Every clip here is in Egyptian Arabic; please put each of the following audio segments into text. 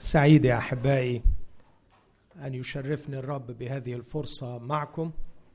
سعيد يا احبائي ان يشرفني الرب بهذه الفرصه معكم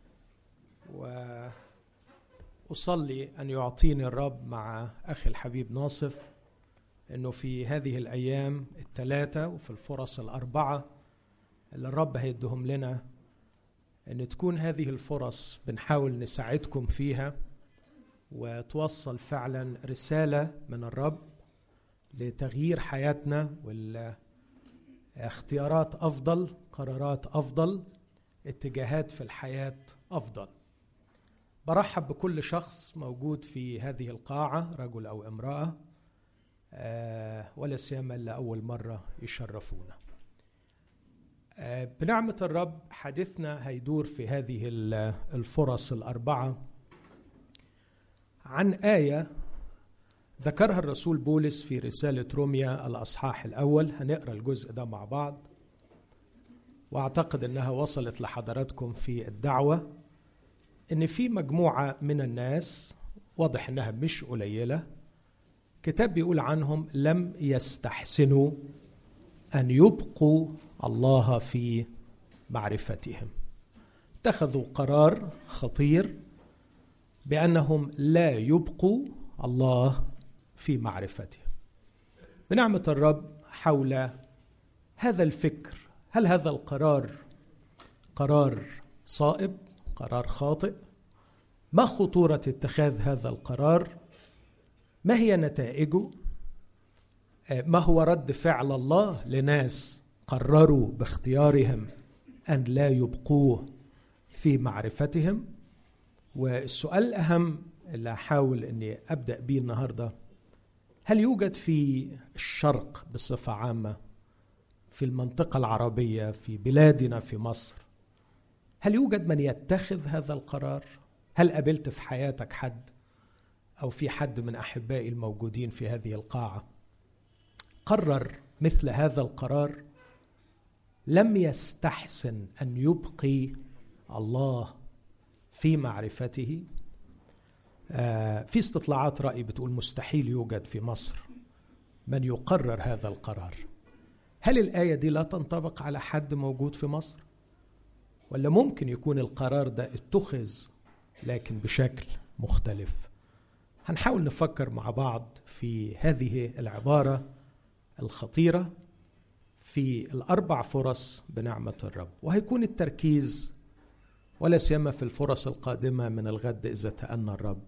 واصلي ان يعطيني الرب مع اخي الحبيب ناصف انه في هذه الايام الثلاثه وفي الفرص الاربعه اللي الرب هيدهم لنا ان تكون هذه الفرص بنحاول نساعدكم فيها وتوصل فعلا رساله من الرب لتغيير حياتنا والاختيارات افضل قرارات افضل اتجاهات في الحياه افضل برحب بكل شخص موجود في هذه القاعه رجل او امراه آه، ولا سيما اللي اول مره يشرفونا آه، بنعمه الرب حديثنا هيدور في هذه الفرص الاربعه عن ايه ذكرها الرسول بولس في رسالة روميا الأصحاح الأول هنقرأ الجزء ده مع بعض وأعتقد أنها وصلت لحضراتكم في الدعوة أن في مجموعة من الناس واضح أنها مش قليلة كتاب بيقول عنهم لم يستحسنوا أن يبقوا الله في معرفتهم اتخذوا قرار خطير بأنهم لا يبقوا الله في معرفته بنعمه الرب حول هذا الفكر هل هذا القرار قرار صائب قرار خاطئ ما خطوره اتخاذ هذا القرار ما هي نتائجه ما هو رد فعل الله لناس قرروا باختيارهم ان لا يبقوه في معرفتهم والسؤال الاهم اللي احاول اني ابدا به النهارده هل يوجد في الشرق بصفه عامه في المنطقه العربيه في بلادنا في مصر هل يوجد من يتخذ هذا القرار هل قابلت في حياتك حد او في حد من احبائي الموجودين في هذه القاعه قرر مثل هذا القرار لم يستحسن ان يبقي الله في معرفته آه، في استطلاعات رأي بتقول مستحيل يوجد في مصر من يقرر هذا القرار هل الآية دي لا تنطبق على حد موجود في مصر؟ ولا ممكن يكون القرار ده اتخذ لكن بشكل مختلف هنحاول نفكر مع بعض في هذه العبارة الخطيرة في الأربع فرص بنعمة الرب وهيكون التركيز ولا سيما في الفرص القادمة من الغد إذا تأنى الرب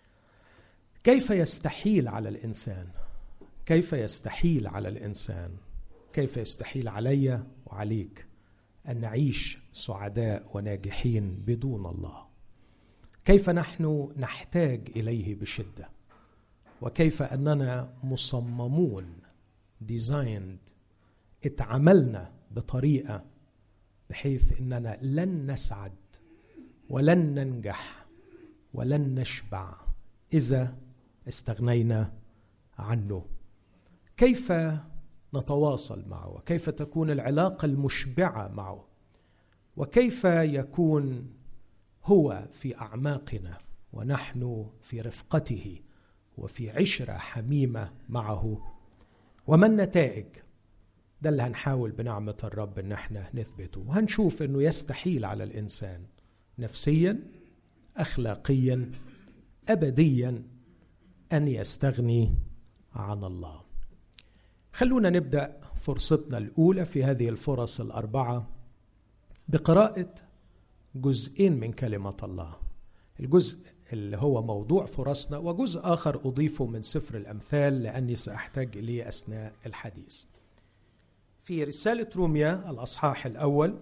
كيف يستحيل على الانسان كيف يستحيل على الانسان كيف يستحيل علي وعليك ان نعيش سعداء وناجحين بدون الله كيف نحن نحتاج اليه بشده وكيف اننا مصممون ديزايند اتعملنا بطريقه بحيث اننا لن نسعد ولن ننجح ولن نشبع اذا استغنينا عنه كيف نتواصل معه وكيف تكون العلاقه المشبعه معه وكيف يكون هو في اعماقنا ونحن في رفقته وفي عشره حميمه معه وما النتائج ده اللي هنحاول بنعمه الرب ان احنا نثبته وهنشوف انه يستحيل على الانسان نفسيا اخلاقيا ابديا ان يستغني عن الله خلونا نبدا فرصتنا الاولى في هذه الفرص الاربعه بقراءه جزئين من كلمه الله الجزء اللي هو موضوع فرصنا وجزء اخر اضيفه من سفر الامثال لاني ساحتاج اليه اثناء الحديث في رساله روميا الاصحاح الاول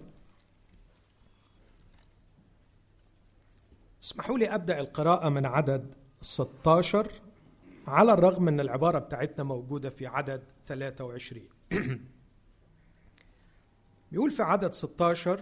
اسمحوا لي ابدا القراءه من عدد 16 على الرغم ان العباره بتاعتنا موجوده في عدد 23 بيقول في عدد 16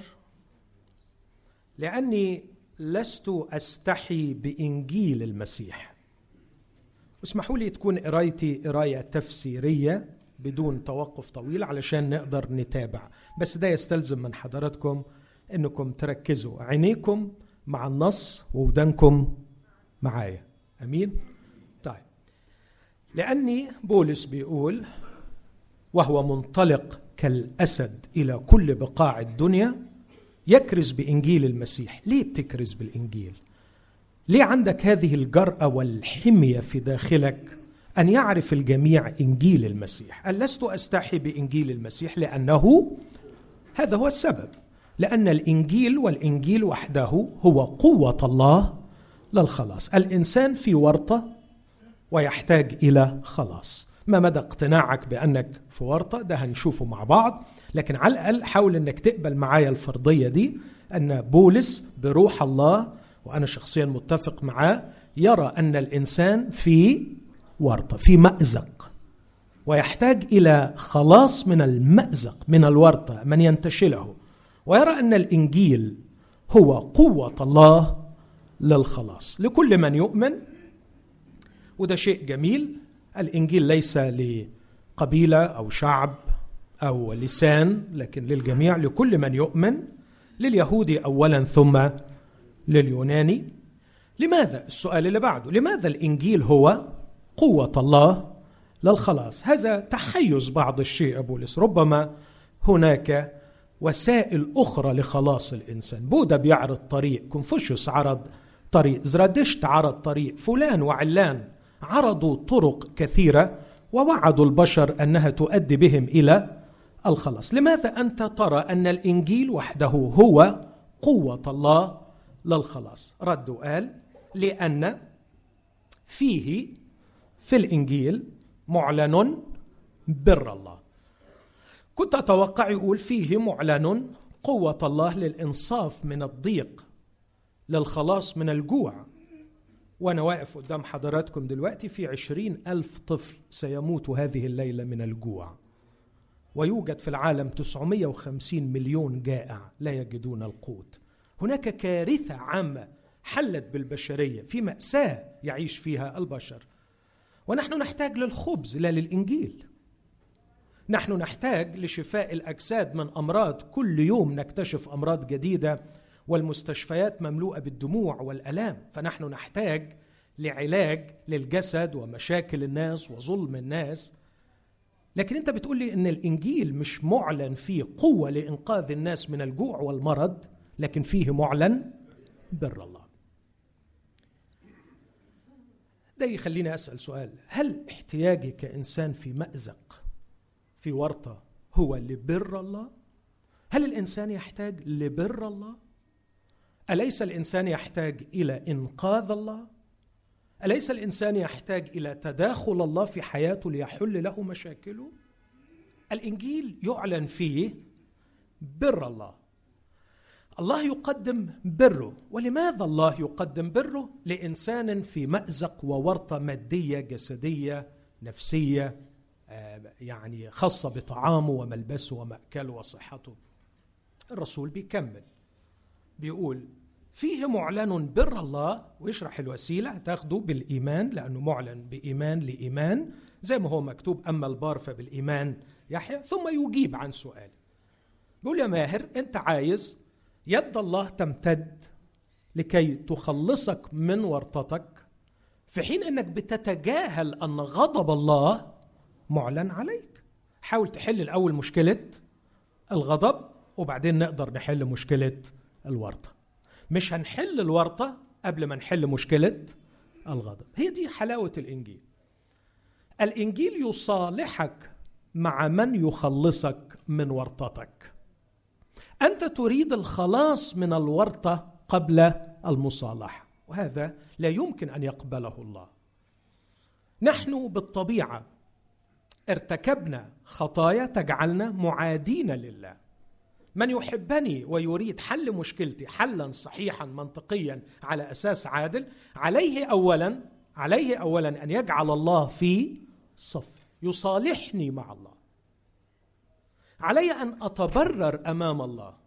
لاني لست استحي بانجيل المسيح اسمحوا لي تكون قرايتي قرايه تفسيريه بدون توقف طويل علشان نقدر نتابع بس ده يستلزم من حضراتكم انكم تركزوا عينيكم مع النص وودانكم معايا امين طيب لاني بولس بيقول وهو منطلق كالاسد الى كل بقاع الدنيا يكرز بانجيل المسيح ليه بتكرز بالانجيل ليه عندك هذه الجراه والحميه في داخلك ان يعرف الجميع انجيل المسيح قال لست استحي بانجيل المسيح لانه هذا هو السبب لان الانجيل والانجيل وحده هو قوه الله للخلاص الانسان في ورطه ويحتاج الى خلاص ما مدى اقتناعك بانك في ورطه ده هنشوفه مع بعض لكن على الاقل حاول انك تقبل معايا الفرضيه دي ان بولس بروح الله وانا شخصيا متفق معاه يرى ان الانسان في ورطه في مازق ويحتاج الى خلاص من المازق من الورطه من ينتشله ويرى ان الانجيل هو قوه الله للخلاص لكل من يؤمن وده شيء جميل الانجيل ليس لقبيله او شعب او لسان لكن للجميع لكل من يؤمن لليهودي اولا ثم لليوناني لماذا السؤال اللي بعده لماذا الانجيل هو قوه الله للخلاص هذا تحيز بعض الشيء بولس ربما هناك وسائل اخرى لخلاص الانسان بوذا بيعرض طريق كونفوشيوس عرض طريق زرادشت عرض طريق فلان وعلان عرضوا طرق كثيره ووعدوا البشر انها تؤدي بهم الى الخلاص لماذا انت ترى ان الانجيل وحده هو قوه الله للخلاص رد وقال لان فيه في الانجيل معلن بر الله كنت اتوقع يقول فيه معلن قوه الله للانصاف من الضيق للخلاص من الجوع وأنا واقف قدام حضراتكم دلوقتي في عشرين ألف طفل سيموت هذه الليلة من الجوع ويوجد في العالم 950 مليون جائع لا يجدون القوت هناك كارثة عامة حلت بالبشرية في مأساة يعيش فيها البشر ونحن نحتاج للخبز لا للإنجيل نحن نحتاج لشفاء الأجساد من أمراض كل يوم نكتشف أمراض جديدة والمستشفيات مملوءه بالدموع والالام فنحن نحتاج لعلاج للجسد ومشاكل الناس وظلم الناس لكن انت بتقول لي ان الانجيل مش معلن فيه قوه لانقاذ الناس من الجوع والمرض لكن فيه معلن بر الله ده يخليني اسال سؤال هل احتياجي كانسان في مازق في ورطه هو لبر الله هل الانسان يحتاج لبر الله اليس الانسان يحتاج الى انقاذ الله اليس الانسان يحتاج الى تداخل الله في حياته ليحل له مشاكله الانجيل يعلن فيه بر الله الله يقدم بره ولماذا الله يقدم بره لانسان في مازق وورطه ماديه جسديه نفسيه آه، يعني خاصه بطعامه وملبسه وماكله وصحته الرسول بيكمل بيقول فيه معلن بر الله ويشرح الوسيله هتاخده بالايمان لانه معلن بايمان لايمان زي ما هو مكتوب اما البار فبالايمان يحيى ثم يجيب عن سؤال بيقول يا ماهر انت عايز يد الله تمتد لكي تخلصك من ورطتك في حين انك بتتجاهل ان غضب الله معلن عليك حاول تحل الاول مشكله الغضب وبعدين نقدر نحل مشكله الورطه مش هنحل الورطه قبل ما نحل مشكله الغضب هي دي حلاوه الانجيل الانجيل يصالحك مع من يخلصك من ورطتك انت تريد الخلاص من الورطه قبل المصالحه وهذا لا يمكن ان يقبله الله نحن بالطبيعه ارتكبنا خطايا تجعلنا معادين لله من يحبني ويريد حل مشكلتي حلا صحيحا منطقيا على اساس عادل عليه اولا عليه اولا ان يجعل الله في صف يصالحني مع الله علي ان اتبرر امام الله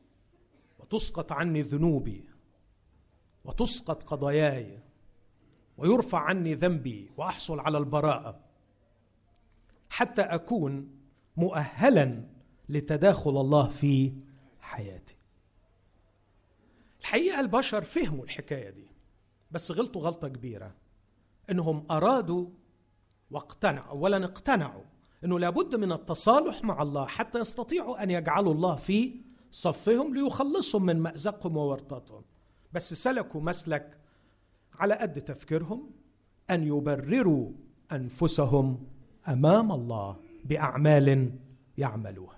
وتسقط عني ذنوبي وتسقط قضاياي ويرفع عني ذنبي واحصل على البراءه حتى اكون مؤهلا لتداخل الله في حياتي الحقيقه البشر فهموا الحكايه دي بس غلطوا غلطه كبيره انهم ارادوا واقتنعوا اولا اقتنعوا انه لابد من التصالح مع الله حتى يستطيعوا ان يجعلوا الله في صفهم ليخلصهم من مازقهم وورطتهم بس سلكوا مسلك على قد تفكيرهم ان يبرروا انفسهم امام الله باعمال يعملوها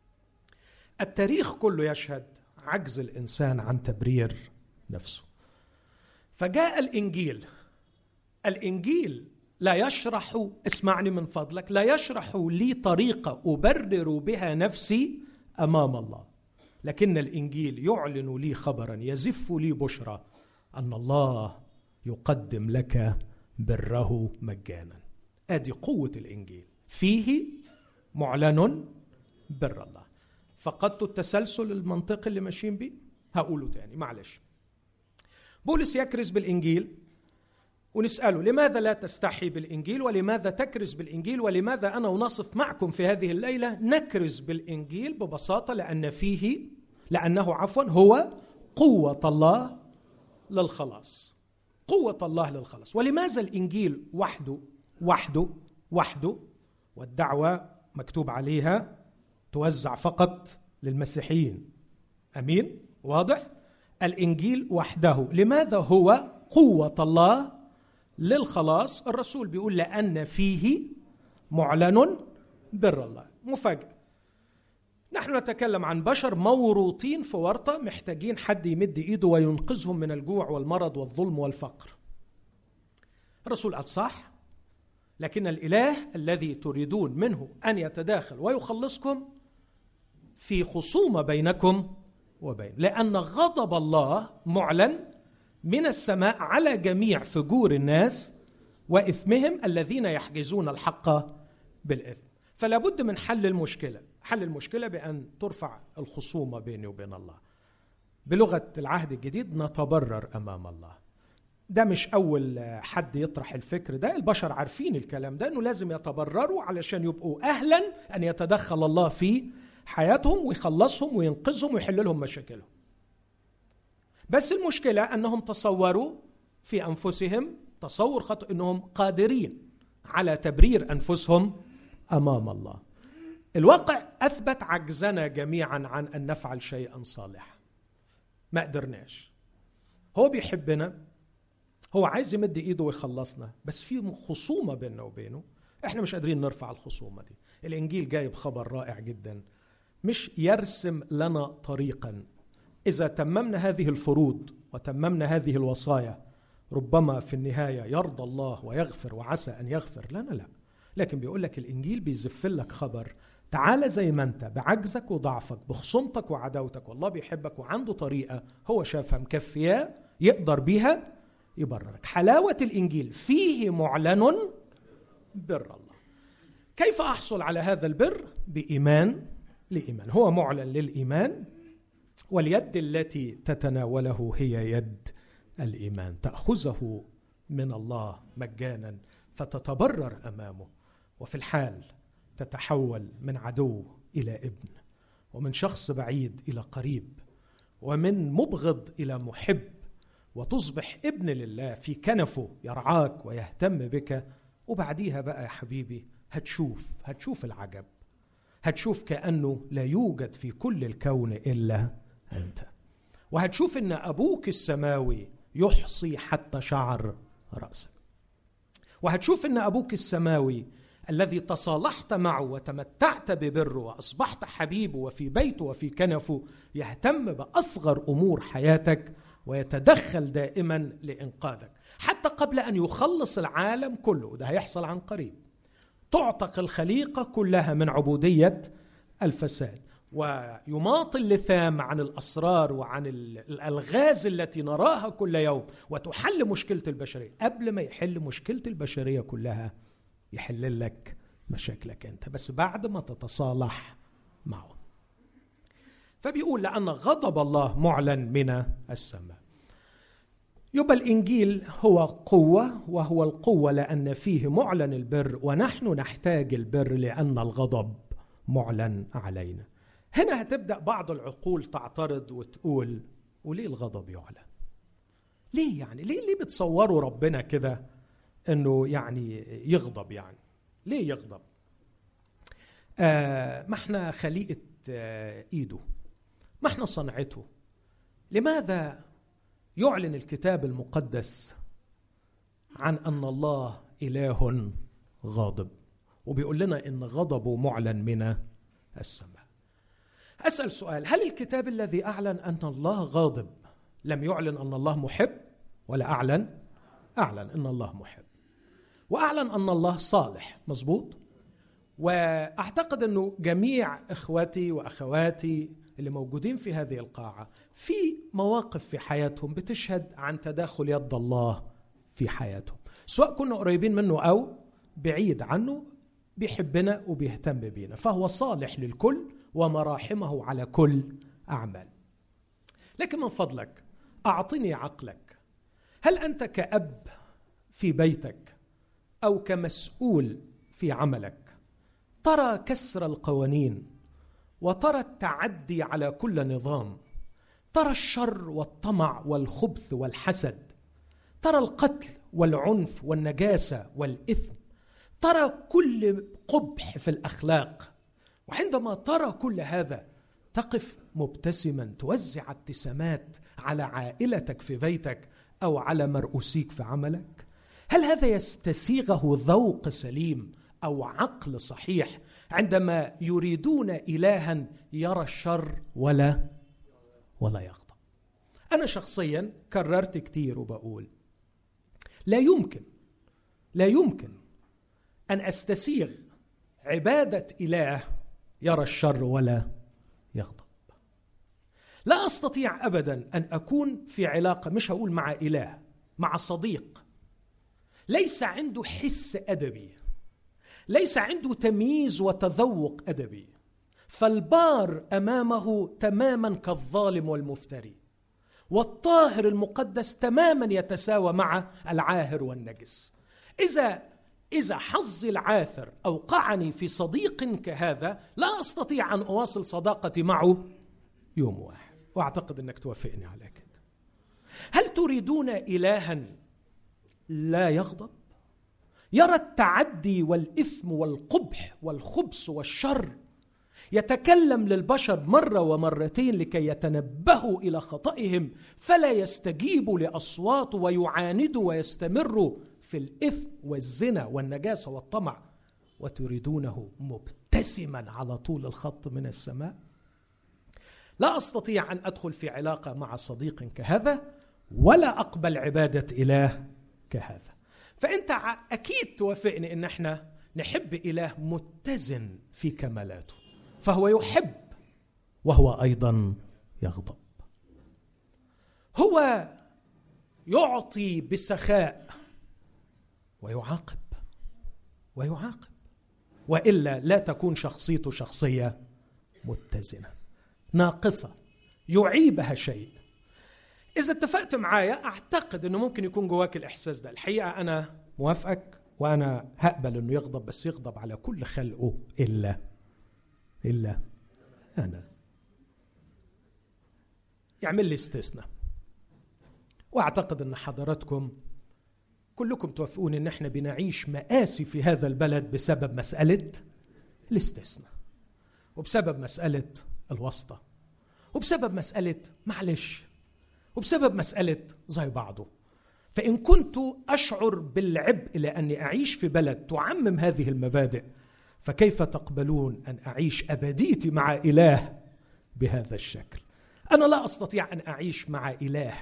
التاريخ كله يشهد عجز الانسان عن تبرير نفسه فجاء الانجيل الانجيل لا يشرح اسمعني من فضلك لا يشرح لي طريقه ابرر بها نفسي امام الله لكن الانجيل يعلن لي خبرا يزف لي بشرى ان الله يقدم لك بره مجانا ادي قوه الانجيل فيه معلن بر الله فقدت التسلسل المنطقي اللي ماشيين بيه هقوله تاني معلش بولس يكرز بالانجيل ونساله لماذا لا تستحي بالانجيل ولماذا تكرز بالانجيل ولماذا انا ونصف معكم في هذه الليله نكرز بالانجيل ببساطه لان فيه لانه عفوا هو قوه الله للخلاص قوه الله للخلاص ولماذا الانجيل وحده وحده وحده والدعوه مكتوب عليها توزع فقط للمسيحيين امين واضح الانجيل وحده لماذا هو قوه الله للخلاص الرسول بيقول لان فيه معلن بر الله مفاجاه نحن نتكلم عن بشر موروطين في ورطه محتاجين حد يمد ايده وينقذهم من الجوع والمرض والظلم والفقر الرسول قال صح لكن الاله الذي تريدون منه ان يتداخل ويخلصكم في خصومه بينكم وبين لان غضب الله معلن من السماء على جميع فجور الناس واثمهم الذين يحجزون الحق بالاثم فلا بد من حل المشكله حل المشكله بان ترفع الخصومه بيني وبين الله بلغه العهد الجديد نتبرر امام الله ده مش اول حد يطرح الفكر ده البشر عارفين الكلام ده انه لازم يتبرروا علشان يبقوا اهلا ان يتدخل الله في حياتهم ويخلصهم وينقذهم ويحل لهم مشاكلهم بس المشكله انهم تصوروا في انفسهم تصور خطأ انهم قادرين على تبرير انفسهم امام الله الواقع اثبت عجزنا جميعا عن ان نفعل شيئا صالحا ما قدرناش هو بيحبنا هو عايز يمد ايده ويخلصنا بس في خصومه بيننا وبينه احنا مش قادرين نرفع الخصومه دي الانجيل جايب خبر رائع جدا مش يرسم لنا طريقا اذا تممنا هذه الفروض وتممنا هذه الوصايا ربما في النهايه يرضى الله ويغفر وعسى ان يغفر لنا لا لكن بيقول لك الانجيل بيزف لك خبر تعال زي ما انت بعجزك وضعفك بخصومتك وعداوتك والله بيحبك وعنده طريقه هو شافها مكفياه يقدر بيها يبررك حلاوه الانجيل فيه معلن بر الله كيف احصل على هذا البر بايمان لايمان هو معلن للايمان واليد التي تتناوله هي يد الايمان تاخذه من الله مجانا فتتبرر امامه وفي الحال تتحول من عدو الى ابن ومن شخص بعيد الى قريب ومن مبغض الى محب وتصبح ابن لله في كنفه يرعاك ويهتم بك وبعديها بقى يا حبيبي هتشوف هتشوف العجب هتشوف كانه لا يوجد في كل الكون الا انت وهتشوف ان ابوك السماوي يحصي حتى شعر راسك وهتشوف ان ابوك السماوي الذي تصالحت معه وتمتعت ببره واصبحت حبيبه وفي بيته وفي كنفه يهتم باصغر امور حياتك ويتدخل دائما لانقاذك حتى قبل ان يخلص العالم كله وده هيحصل عن قريب تعتق الخليقه كلها من عبوديه الفساد ويماطل اللثام عن الاسرار وعن الالغاز التي نراها كل يوم وتحل مشكله البشريه قبل ما يحل مشكله البشريه كلها يحل لك مشاكلك انت بس بعد ما تتصالح معه فبيقول لان غضب الله معلن من السماء يبقى الانجيل هو قوه وهو القوه لان فيه معلن البر ونحن نحتاج البر لان الغضب معلن علينا هنا هتبدا بعض العقول تعترض وتقول وليه الغضب يعلن ليه يعني ليه ليه بتصوروا ربنا كده انه يعني يغضب يعني ليه يغضب آه ما احنا خليقه آه ايده ما احنا صنعته لماذا يعلن الكتاب المقدس عن ان الله اله غاضب وبيقول لنا ان غضبه معلن من السماء اسال سؤال هل الكتاب الذي اعلن ان الله غاضب لم يعلن ان الله محب ولا اعلن اعلن ان الله محب واعلن ان الله صالح مظبوط واعتقد انه جميع اخواتي واخواتي اللي موجودين في هذه القاعه في مواقف في حياتهم بتشهد عن تداخل يد الله في حياتهم سواء كنا قريبين منه او بعيد عنه بيحبنا وبيهتم بينا فهو صالح للكل ومراحمه على كل اعمال لكن من فضلك اعطني عقلك هل انت كاب في بيتك او كمسؤول في عملك ترى كسر القوانين وترى التعدي على كل نظام ترى الشر والطمع والخبث والحسد ترى القتل والعنف والنجاسه والاثم ترى كل قبح في الاخلاق وعندما ترى كل هذا تقف مبتسما توزع ابتسامات على عائلتك في بيتك او على مرؤوسيك في عملك هل هذا يستسيغه ذوق سليم او عقل صحيح عندما يريدون الها يرى الشر ولا ولا يغضب انا شخصيا كررت كتير وبقول لا يمكن لا يمكن ان استسيغ عباده اله يرى الشر ولا يغضب لا استطيع ابدا ان اكون في علاقه مش هقول مع اله مع صديق ليس عنده حس ادبي ليس عنده تمييز وتذوق ادبي فالبار امامه تماما كالظالم والمفتري والطاهر المقدس تماما يتساوى مع العاهر والنجس اذا اذا حظي العاثر اوقعني في صديق كهذا لا استطيع ان اواصل صداقتي معه يوم واحد واعتقد انك توافقني على كده هل تريدون الها لا يغضب يرى التعدي والاثم والقبح والخبث والشر يتكلم للبشر مره ومرتين لكي يتنبهوا الى خطئهم فلا يستجيبوا لاصواته ويعاندوا ويستمروا في الاثم والزنا والنجاسه والطمع وتريدونه مبتسما على طول الخط من السماء لا استطيع ان ادخل في علاقه مع صديق كهذا ولا اقبل عباده اله كهذا فانت اكيد توافقني ان احنا نحب اله متزن في كمالاته فهو يحب وهو ايضا يغضب هو يعطي بسخاء ويعاقب ويعاقب والا لا تكون شخصيته شخصيه متزنه ناقصه يعيبها شيء اذا اتفقت معايا اعتقد انه ممكن يكون جواك الاحساس ده الحقيقه انا موافقك وانا هقبل انه يغضب بس يغضب على كل خلقه الا الا انا يعمل لي استثناء واعتقد ان حضراتكم كلكم توافقون ان احنا بنعيش مآسي في هذا البلد بسبب مسألة الاستثناء وبسبب مسألة الواسطة وبسبب مسألة معلش وبسبب مسألة زي بعضه فإن كنت أشعر بالعبء لأني أعيش في بلد تعمم هذه المبادئ فكيف تقبلون أن أعيش أبديتي مع إله بهذا الشكل أنا لا أستطيع أن أعيش مع إله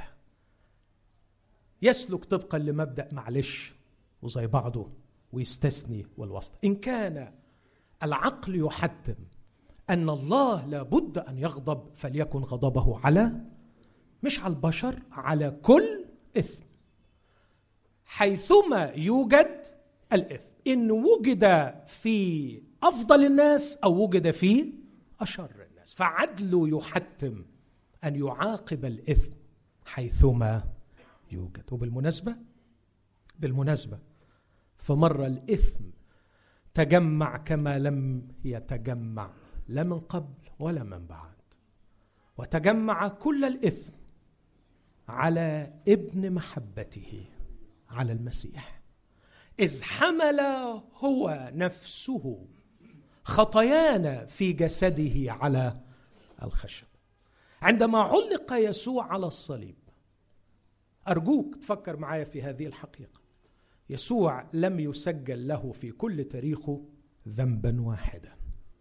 يسلك طبقا لمبدأ معلش وزي بعضه ويستثني والوسط إن كان العقل يحتم أن الله لابد أن يغضب فليكن غضبه على مش على البشر على كل إثم حيثما يوجد الإثم إن وجد في أفضل الناس أو وجد في أشر الناس فعدله يحتم أن يعاقب الإثم حيثما يوجد وبالمناسبة بالمناسبة فمر الإثم تجمع كما لم يتجمع لا من قبل ولا من بعد وتجمع كل الإثم على ابن محبته على المسيح إذ حمل هو نفسه خطايانا في جسده على الخشب عندما علق يسوع على الصليب ارجوك تفكر معايا في هذه الحقيقه يسوع لم يسجل له في كل تاريخه ذنبا واحدا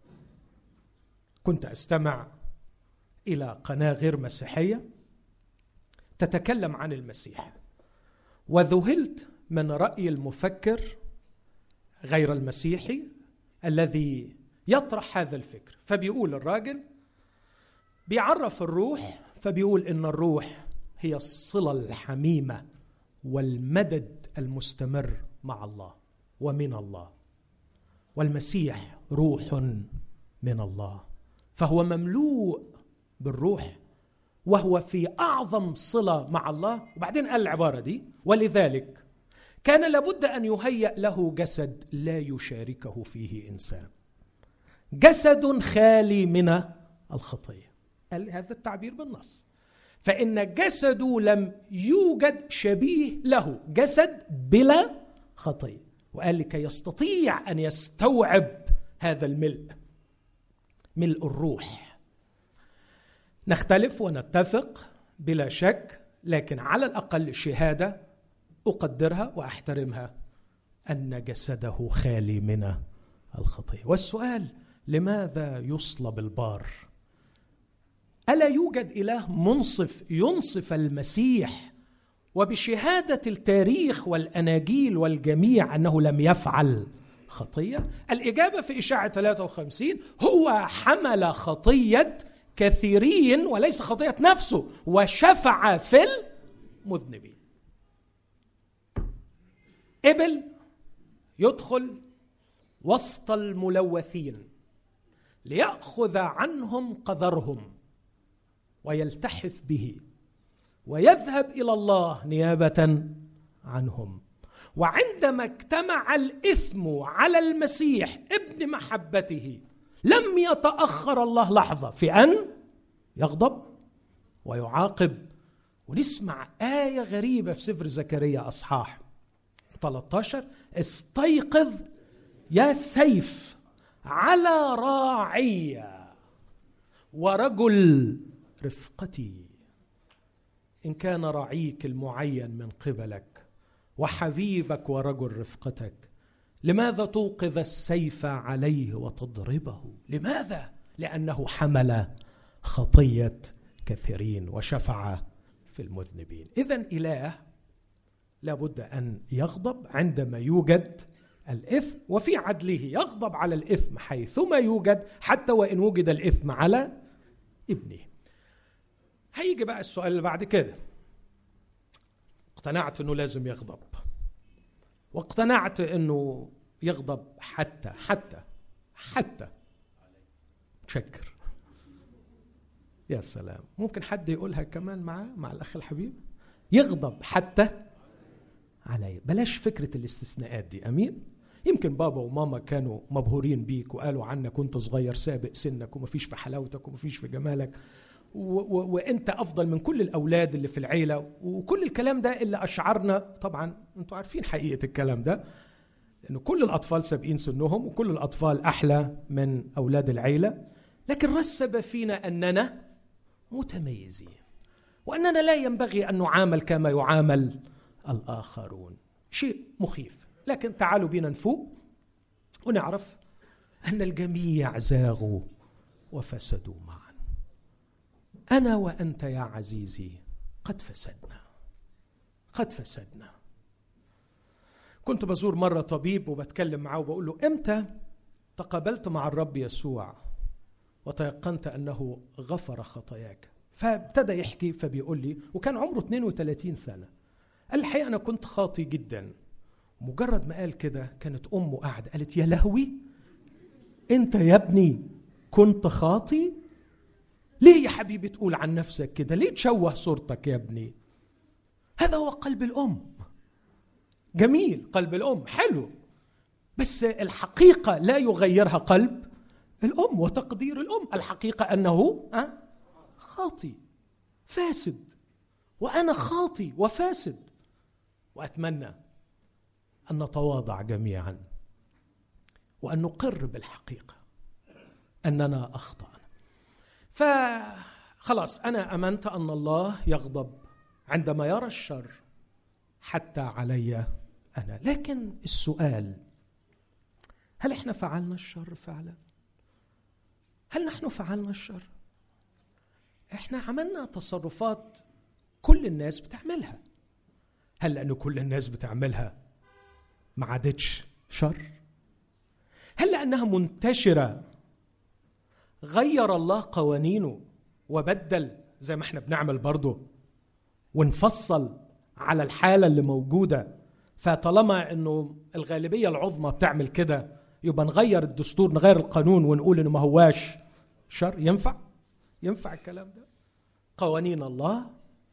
كنت استمع الى قناه غير مسيحيه تتكلم عن المسيح وذهلت من راي المفكر غير المسيحي الذي يطرح هذا الفكر فبيقول الراجل بيعرف الروح فبيقول ان الروح هي الصله الحميمه والمدد المستمر مع الله ومن الله والمسيح روح من الله فهو مملوء بالروح وهو في اعظم صله مع الله وبعدين قال العباره دي ولذلك كان لابد ان يهيأ له جسد لا يشاركه فيه انسان جسد خالي من الخطيه قال هذا التعبير بالنص فإن جسده لم يوجد شبيه له جسد بلا خطية وقال لكي يستطيع أن يستوعب هذا الملء ملء الروح نختلف ونتفق بلا شك لكن على الأقل شهادة أقدرها وأحترمها أن جسده خالي من الخطية والسؤال لماذا يصلب البار الا يوجد اله منصف ينصف المسيح وبشهاده التاريخ والاناجيل والجميع انه لم يفعل خطيه الاجابه في اشاعه 53 هو حمل خطيه كثيرين وليس خطيه نفسه وشفع في المذنبين ابل يدخل وسط الملوثين ليأخذ عنهم قذرهم ويلتحف به ويذهب الى الله نيابه عنهم وعندما اجتمع الاثم على المسيح ابن محبته لم يتاخر الله لحظه في ان يغضب ويعاقب ونسمع ايه غريبه في سفر زكريا اصحاح 13 استيقظ يا سيف على راعيه ورجل رفقتي ان كان رعيك المعين من قبلك وحبيبك ورجل رفقتك لماذا توقظ السيف عليه وتضربه لماذا لانه حمل خطيه كثيرين وشفع في المذنبين اذا اله لابد ان يغضب عندما يوجد الاثم وفي عدله يغضب على الاثم حيثما يوجد حتى وان وجد الاثم على ابنه هيجي بقى السؤال اللي بعد كده اقتنعت انه لازم يغضب واقتنعت انه يغضب حتى حتى حتى تشكر يا سلام ممكن حد يقولها كمان معاه مع الاخ الحبيب يغضب حتى علي بلاش فكرة الاستثناءات دي أمين يمكن بابا وماما كانوا مبهورين بيك وقالوا عنك كنت صغير سابق سنك ومفيش في حلاوتك ومفيش في جمالك وانت افضل من كل الاولاد اللي في العيله وكل الكلام ده اللي اشعرنا طبعا انتوا عارفين حقيقه الكلام ده لأن كل الأطفال سابقين سنهم وكل الأطفال أحلى من أولاد العيلة لكن رسب فينا أننا متميزين وأننا لا ينبغي أن نعامل كما يعامل الآخرون شيء مخيف لكن تعالوا بنا نفوق ونعرف أن الجميع زاغوا وفسدوا معا انا وانت يا عزيزي قد فسدنا قد فسدنا كنت بزور مره طبيب وبتكلم معاه وبقول له امتى تقابلت مع الرب يسوع وتيقنت انه غفر خطاياك فابتدى يحكي فبيقول لي وكان عمره 32 سنه قال الحقيقه انا كنت خاطي جدا مجرد ما قال كده كانت امه قاعده قالت يا لهوي انت يا ابني كنت خاطي ليه يا حبيبي تقول عن نفسك كده ليه تشوه صورتك يا ابني هذا هو قلب الام جميل قلب الام حلو بس الحقيقه لا يغيرها قلب الام وتقدير الام الحقيقه انه خاطي فاسد وانا خاطي وفاسد واتمنى ان نتواضع جميعا وان نقر بالحقيقه اننا اخطانا فخلاص انا امنت ان الله يغضب عندما يرى الشر حتى علي انا لكن السؤال هل احنا فعلنا الشر فعلا هل نحن فعلنا الشر احنا عملنا تصرفات كل الناس بتعملها هل لأن كل الناس بتعملها ما عادتش شر هل لأنها منتشرة غير الله قوانينه وبدل زي ما احنا بنعمل برضه ونفصل على الحالة اللي موجودة فطالما انه الغالبية العظمى بتعمل كده يبقى نغير الدستور نغير القانون ونقول انه ما هواش شر ينفع ينفع الكلام ده قوانين الله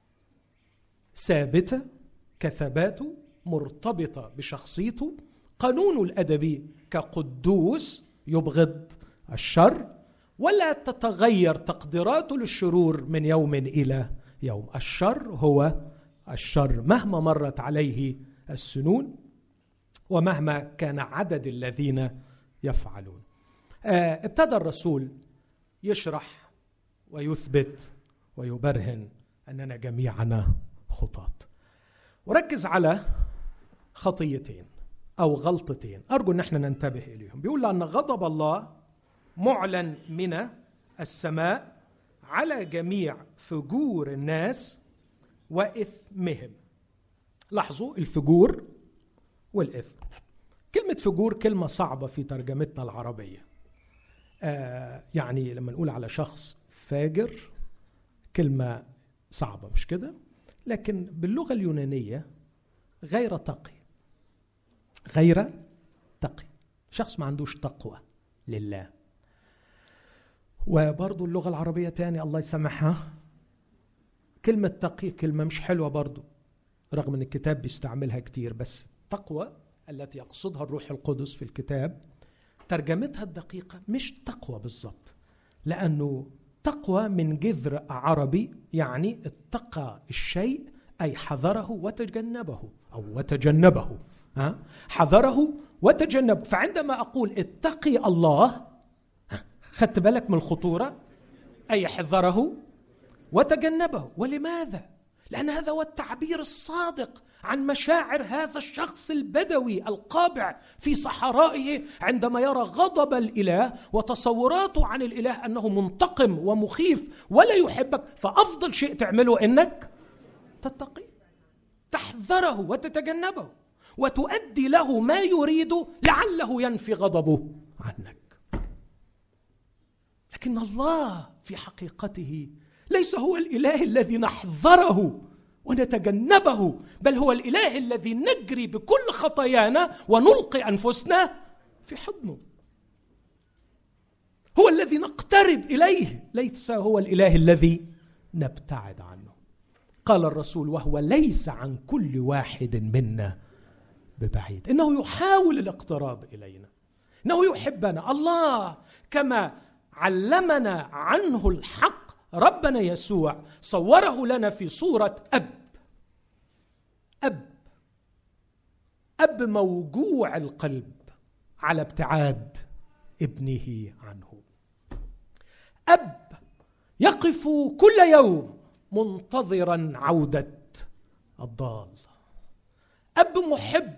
ثابته كثباته مرتبطه بشخصيته قانونه الادبي كقدوس يبغض الشر ولا تتغير تقديراته للشرور من يوم الى يوم الشر هو الشر مهما مرت عليه السنون ومهما كان عدد الذين يفعلون آه، ابتدى الرسول يشرح ويثبت ويبرهن اننا جميعنا خطاة وركز على خطيتين او غلطتين ارجو ان احنا ننتبه اليهم بيقول ان غضب الله معلن من السماء على جميع فجور الناس واثمهم لاحظوا الفجور والاثم كلمه فجور كلمه صعبه في ترجمتنا العربيه آه يعني لما نقول على شخص فاجر كلمه صعبه مش كده لكن باللغه اليونانيه غير تقي غير تقي شخص ما عندوش تقوى لله وبرضو اللغة العربية تاني الله يسامحها كلمة تقي كلمة مش حلوة برضو رغم ان الكتاب بيستعملها كتير بس تقوى التي يقصدها الروح القدس في الكتاب ترجمتها الدقيقة مش تقوى بالضبط لأنه تقوى من جذر عربي يعني اتقى الشيء أي حذره وتجنبه أو وتجنبه ها حذره وتجنبه فعندما أقول اتقي الله خدت بالك من الخطورة أي حذره وتجنبه ولماذا؟ لأن هذا هو التعبير الصادق عن مشاعر هذا الشخص البدوي القابع في صحرائه عندما يرى غضب الاله وتصوراته عن الاله انه منتقم ومخيف ولا يحبك فافضل شيء تعمله انك تتقي تحذره وتتجنبه وتؤدي له ما يريد لعله ينفي غضبه عنك لكن الله في حقيقته ليس هو الاله الذي نحذره ونتجنبه بل هو الاله الذي نجري بكل خطايانا ونلقي انفسنا في حضنه هو الذي نقترب اليه ليس هو الاله الذي نبتعد عنه قال الرسول وهو ليس عن كل واحد منا ببعيد انه يحاول الاقتراب الينا انه يحبنا الله كما علمنا عنه الحق ربنا يسوع صوره لنا في صورة أب أب أب موجوع القلب على ابتعاد ابنه عنه أب يقف كل يوم منتظرا عودة الضال أب محب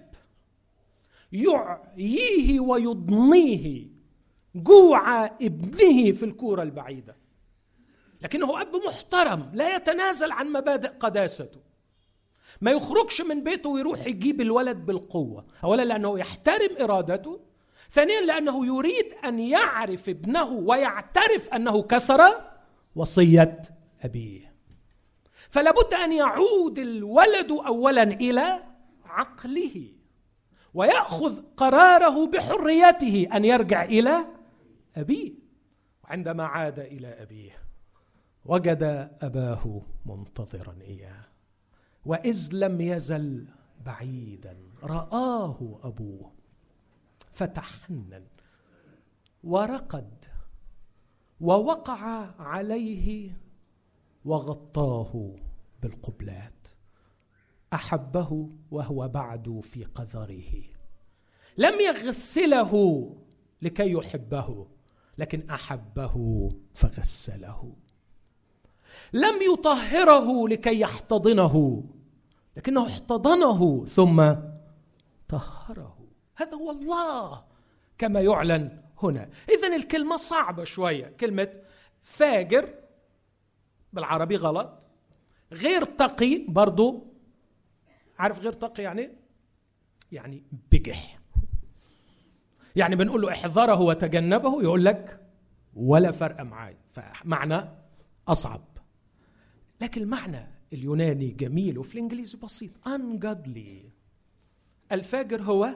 يعييه ويضنيه جوع ابنه في الكورة البعيدة لكنه اب محترم لا يتنازل عن مبادئ قداسته ما يخرجش من بيته ويروح يجيب الولد بالقوه اولا لانه يحترم ارادته ثانيا لانه يريد ان يعرف ابنه ويعترف انه كسر وصيه ابيه فلا بد ان يعود الولد اولا الى عقله وياخذ قراره بحريته ان يرجع الى ابيه وعندما عاد الى ابيه وجد اباه منتظرا اياه واذ لم يزل بعيدا راه ابوه فتحنن ورقد ووقع عليه وغطاه بالقبلات احبه وهو بعد في قذره لم يغسله لكي يحبه لكن احبه فغسله لم يطهره لكي يحتضنه لكنه احتضنه ثم طهره هذا هو الله كما يعلن هنا اذا الكلمه صعبه شويه كلمه فاجر بالعربي غلط غير تقي برضو عارف غير تقي يعني يعني بجح يعني بنقول له احذره وتجنبه يقول لك ولا فرق معاي فمعنى اصعب لكن المعنى اليوناني جميل وفي الانجليزي بسيط ungodly الفاجر هو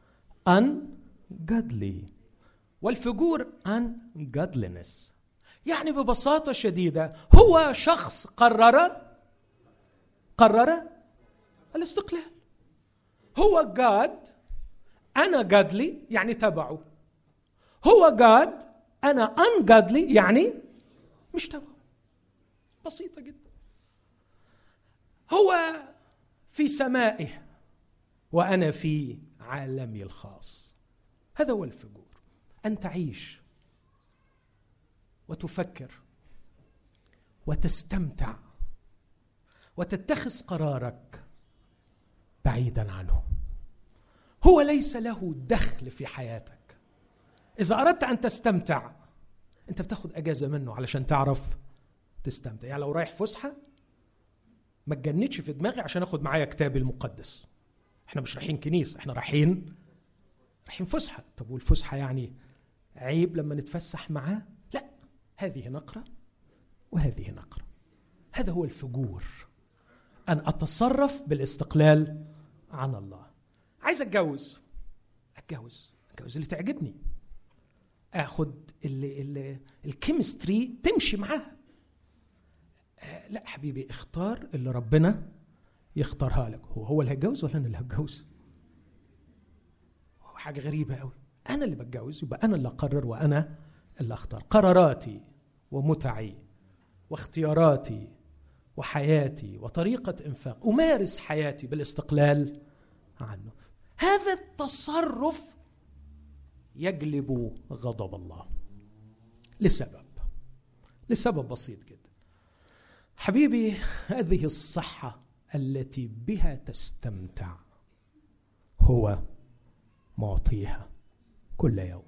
ungodly والفجور ungodliness يعني ببساطة شديدة هو شخص قرر قرر الاستقلال هو جاد أنا جادلي يعني تبعه هو جاد أنا أنجادلي يعني مش تبعه بسيطة جدا هو في سمائه وأنا في عالمي الخاص هذا هو الفجور أن تعيش وتفكر وتستمتع وتتخذ قرارك بعيدا عنه هو ليس له دخل في حياتك اذا اردت ان تستمتع انت بتاخد اجازه منه علشان تعرف تستمتع يعني لو رايح فسحه ما تجنتش في دماغي عشان اخد معايا كتابي المقدس احنا مش رايحين كنيسه احنا رايحين رايحين فسحه طب والفسحه يعني عيب لما نتفسح معاه لا هذه نقره وهذه نقره هذا هو الفجور ان اتصرف بالاستقلال عن الله عايز اتجوز اتجوز اتجوز اللي تعجبني اخد اللي, اللي الكيمستري تمشي معاها آه لا حبيبي اختار اللي ربنا يختارها لك هو هو اللي هيتجوز ولا انا اللي هتجوز حاجه غريبه قوي انا اللي بتجوز يبقى انا اللي اقرر وانا اللي اختار قراراتي ومتعي واختياراتي وحياتي وطريقه انفاق امارس حياتي بالاستقلال عنه هذا التصرف يجلب غضب الله لسبب لسبب بسيط جدا حبيبي هذه الصحه التي بها تستمتع هو معطيها كل يوم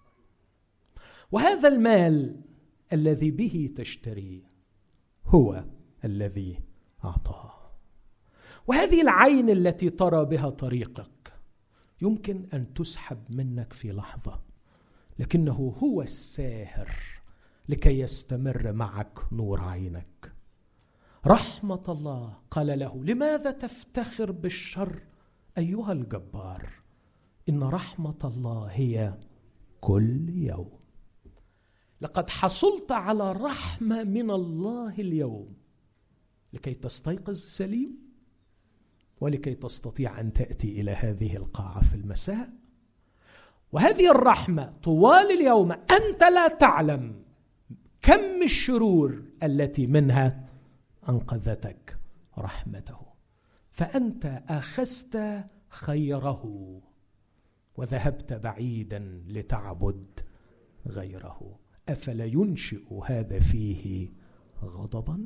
وهذا المال الذي به تشتري هو الذي اعطاه وهذه العين التي ترى بها طريقك يمكن ان تسحب منك في لحظه لكنه هو الساهر لكي يستمر معك نور عينك رحمه الله قال له لماذا تفتخر بالشر ايها الجبار ان رحمه الله هي كل يوم لقد حصلت على رحمه من الله اليوم لكي تستيقظ سليم ولكي تستطيع ان تاتي الى هذه القاعه في المساء وهذه الرحمه طوال اليوم انت لا تعلم كم الشرور التي منها انقذتك رحمته فانت اخذت خيره وذهبت بعيدا لتعبد غيره افلا ينشئ هذا فيه غضبا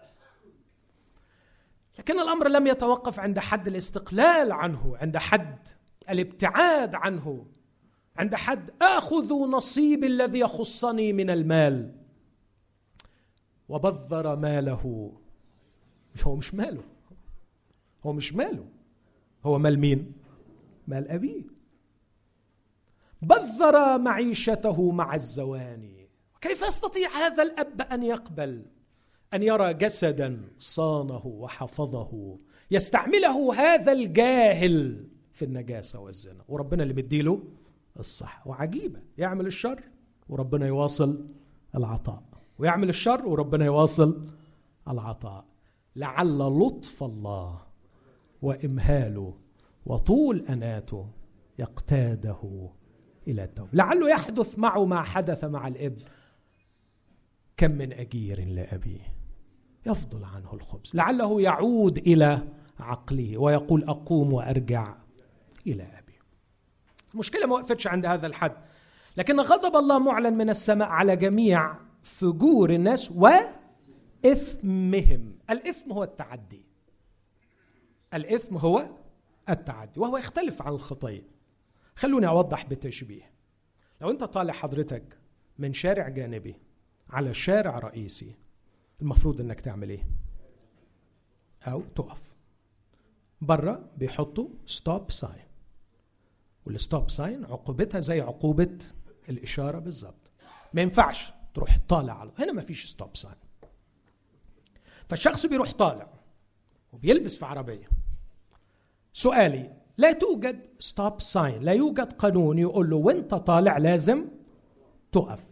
لكن الامر لم يتوقف عند حد الاستقلال عنه عند حد الابتعاد عنه عند حد اخذ نصيبي الذي يخصني من المال وبذر ماله مش هو مش ماله هو مش ماله هو مال مين مال ابيه بذر معيشته مع الزواني كيف يستطيع هذا الاب ان يقبل ان يرى جسدا صانه وحفظه يستعمله هذا الجاهل في النجاسه والزنا وربنا اللي مديله الصح وعجيبه يعمل الشر وربنا يواصل العطاء ويعمل الشر وربنا يواصل العطاء لعل لطف الله وامهاله وطول اناته يقتاده الى التوبه لعله يحدث معه ما حدث مع الابن كم من اجير لابيه يفضل عنه الخبز لعله يعود الى عقله ويقول اقوم وارجع الى ابي المشكله ما وقفتش عند هذا الحد لكن غضب الله معلن من السماء على جميع فجور الناس واثمهم الاثم هو التعدي الاثم هو التعدي وهو يختلف عن الخطيه خلوني اوضح بتشبيه لو انت طالع حضرتك من شارع جانبي على شارع رئيسي المفروض انك تعمل ايه او تقف بره بيحطوا ستوب ساين والستوب ساين عقوبتها زي عقوبه الاشاره بالظبط ما ينفعش تروح طالع على هنا ما فيش ستوب ساين فالشخص بيروح طالع وبيلبس في عربيه سؤالي لا توجد ستوب ساين لا يوجد قانون يقول له وانت طالع لازم تقف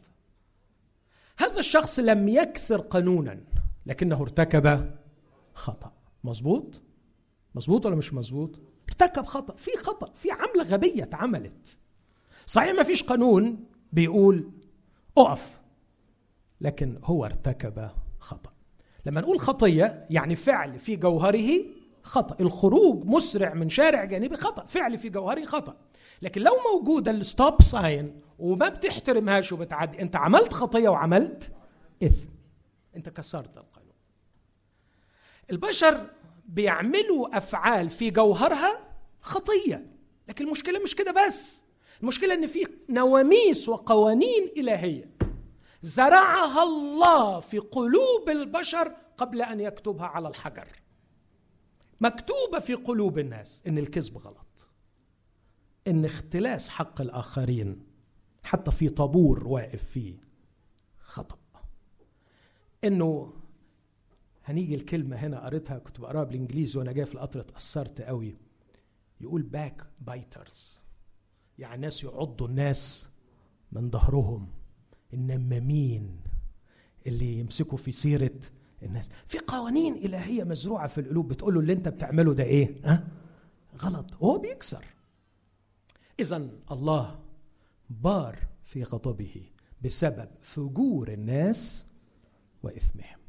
هذا الشخص لم يكسر قانونا لكنه ارتكب خطأ مظبوط مظبوط ولا مش مظبوط ارتكب خطأ في خطأ في عملة غبية اتعملت صحيح ما فيش قانون بيقول اقف لكن هو ارتكب خطأ لما نقول خطية يعني فعل في جوهره خطأ الخروج مسرع من شارع جانبي خطأ فعل في جوهره خطأ لكن لو موجودة الستوب ساين وما بتحترمهاش وبتعدي انت عملت خطية وعملت إثم انت كسرت القانون البشر بيعملوا أفعال في جوهرها خطية لكن المشكلة مش كده بس المشكلة ان في نواميس وقوانين إلهية زرعها الله في قلوب البشر قبل أن يكتبها على الحجر مكتوبة في قلوب الناس ان الكذب غلط ان اختلاس حق الآخرين حتى في طابور واقف فيه خطأ انه هنيجي الكلمة هنا قريتها كنت بقراها بالانجليزي وانا جاي في القطر اتأثرت قوي يقول باك بايترز يعني ناس يعضوا الناس من ظهرهم النمامين اللي يمسكوا في سيرة الناس في قوانين إلهية مزروعة في القلوب بتقول له اللي أنت بتعمله ده إيه؟ ها؟ غلط هو بيكسر إذا الله بار في غضبه بسبب فجور الناس وإثمهم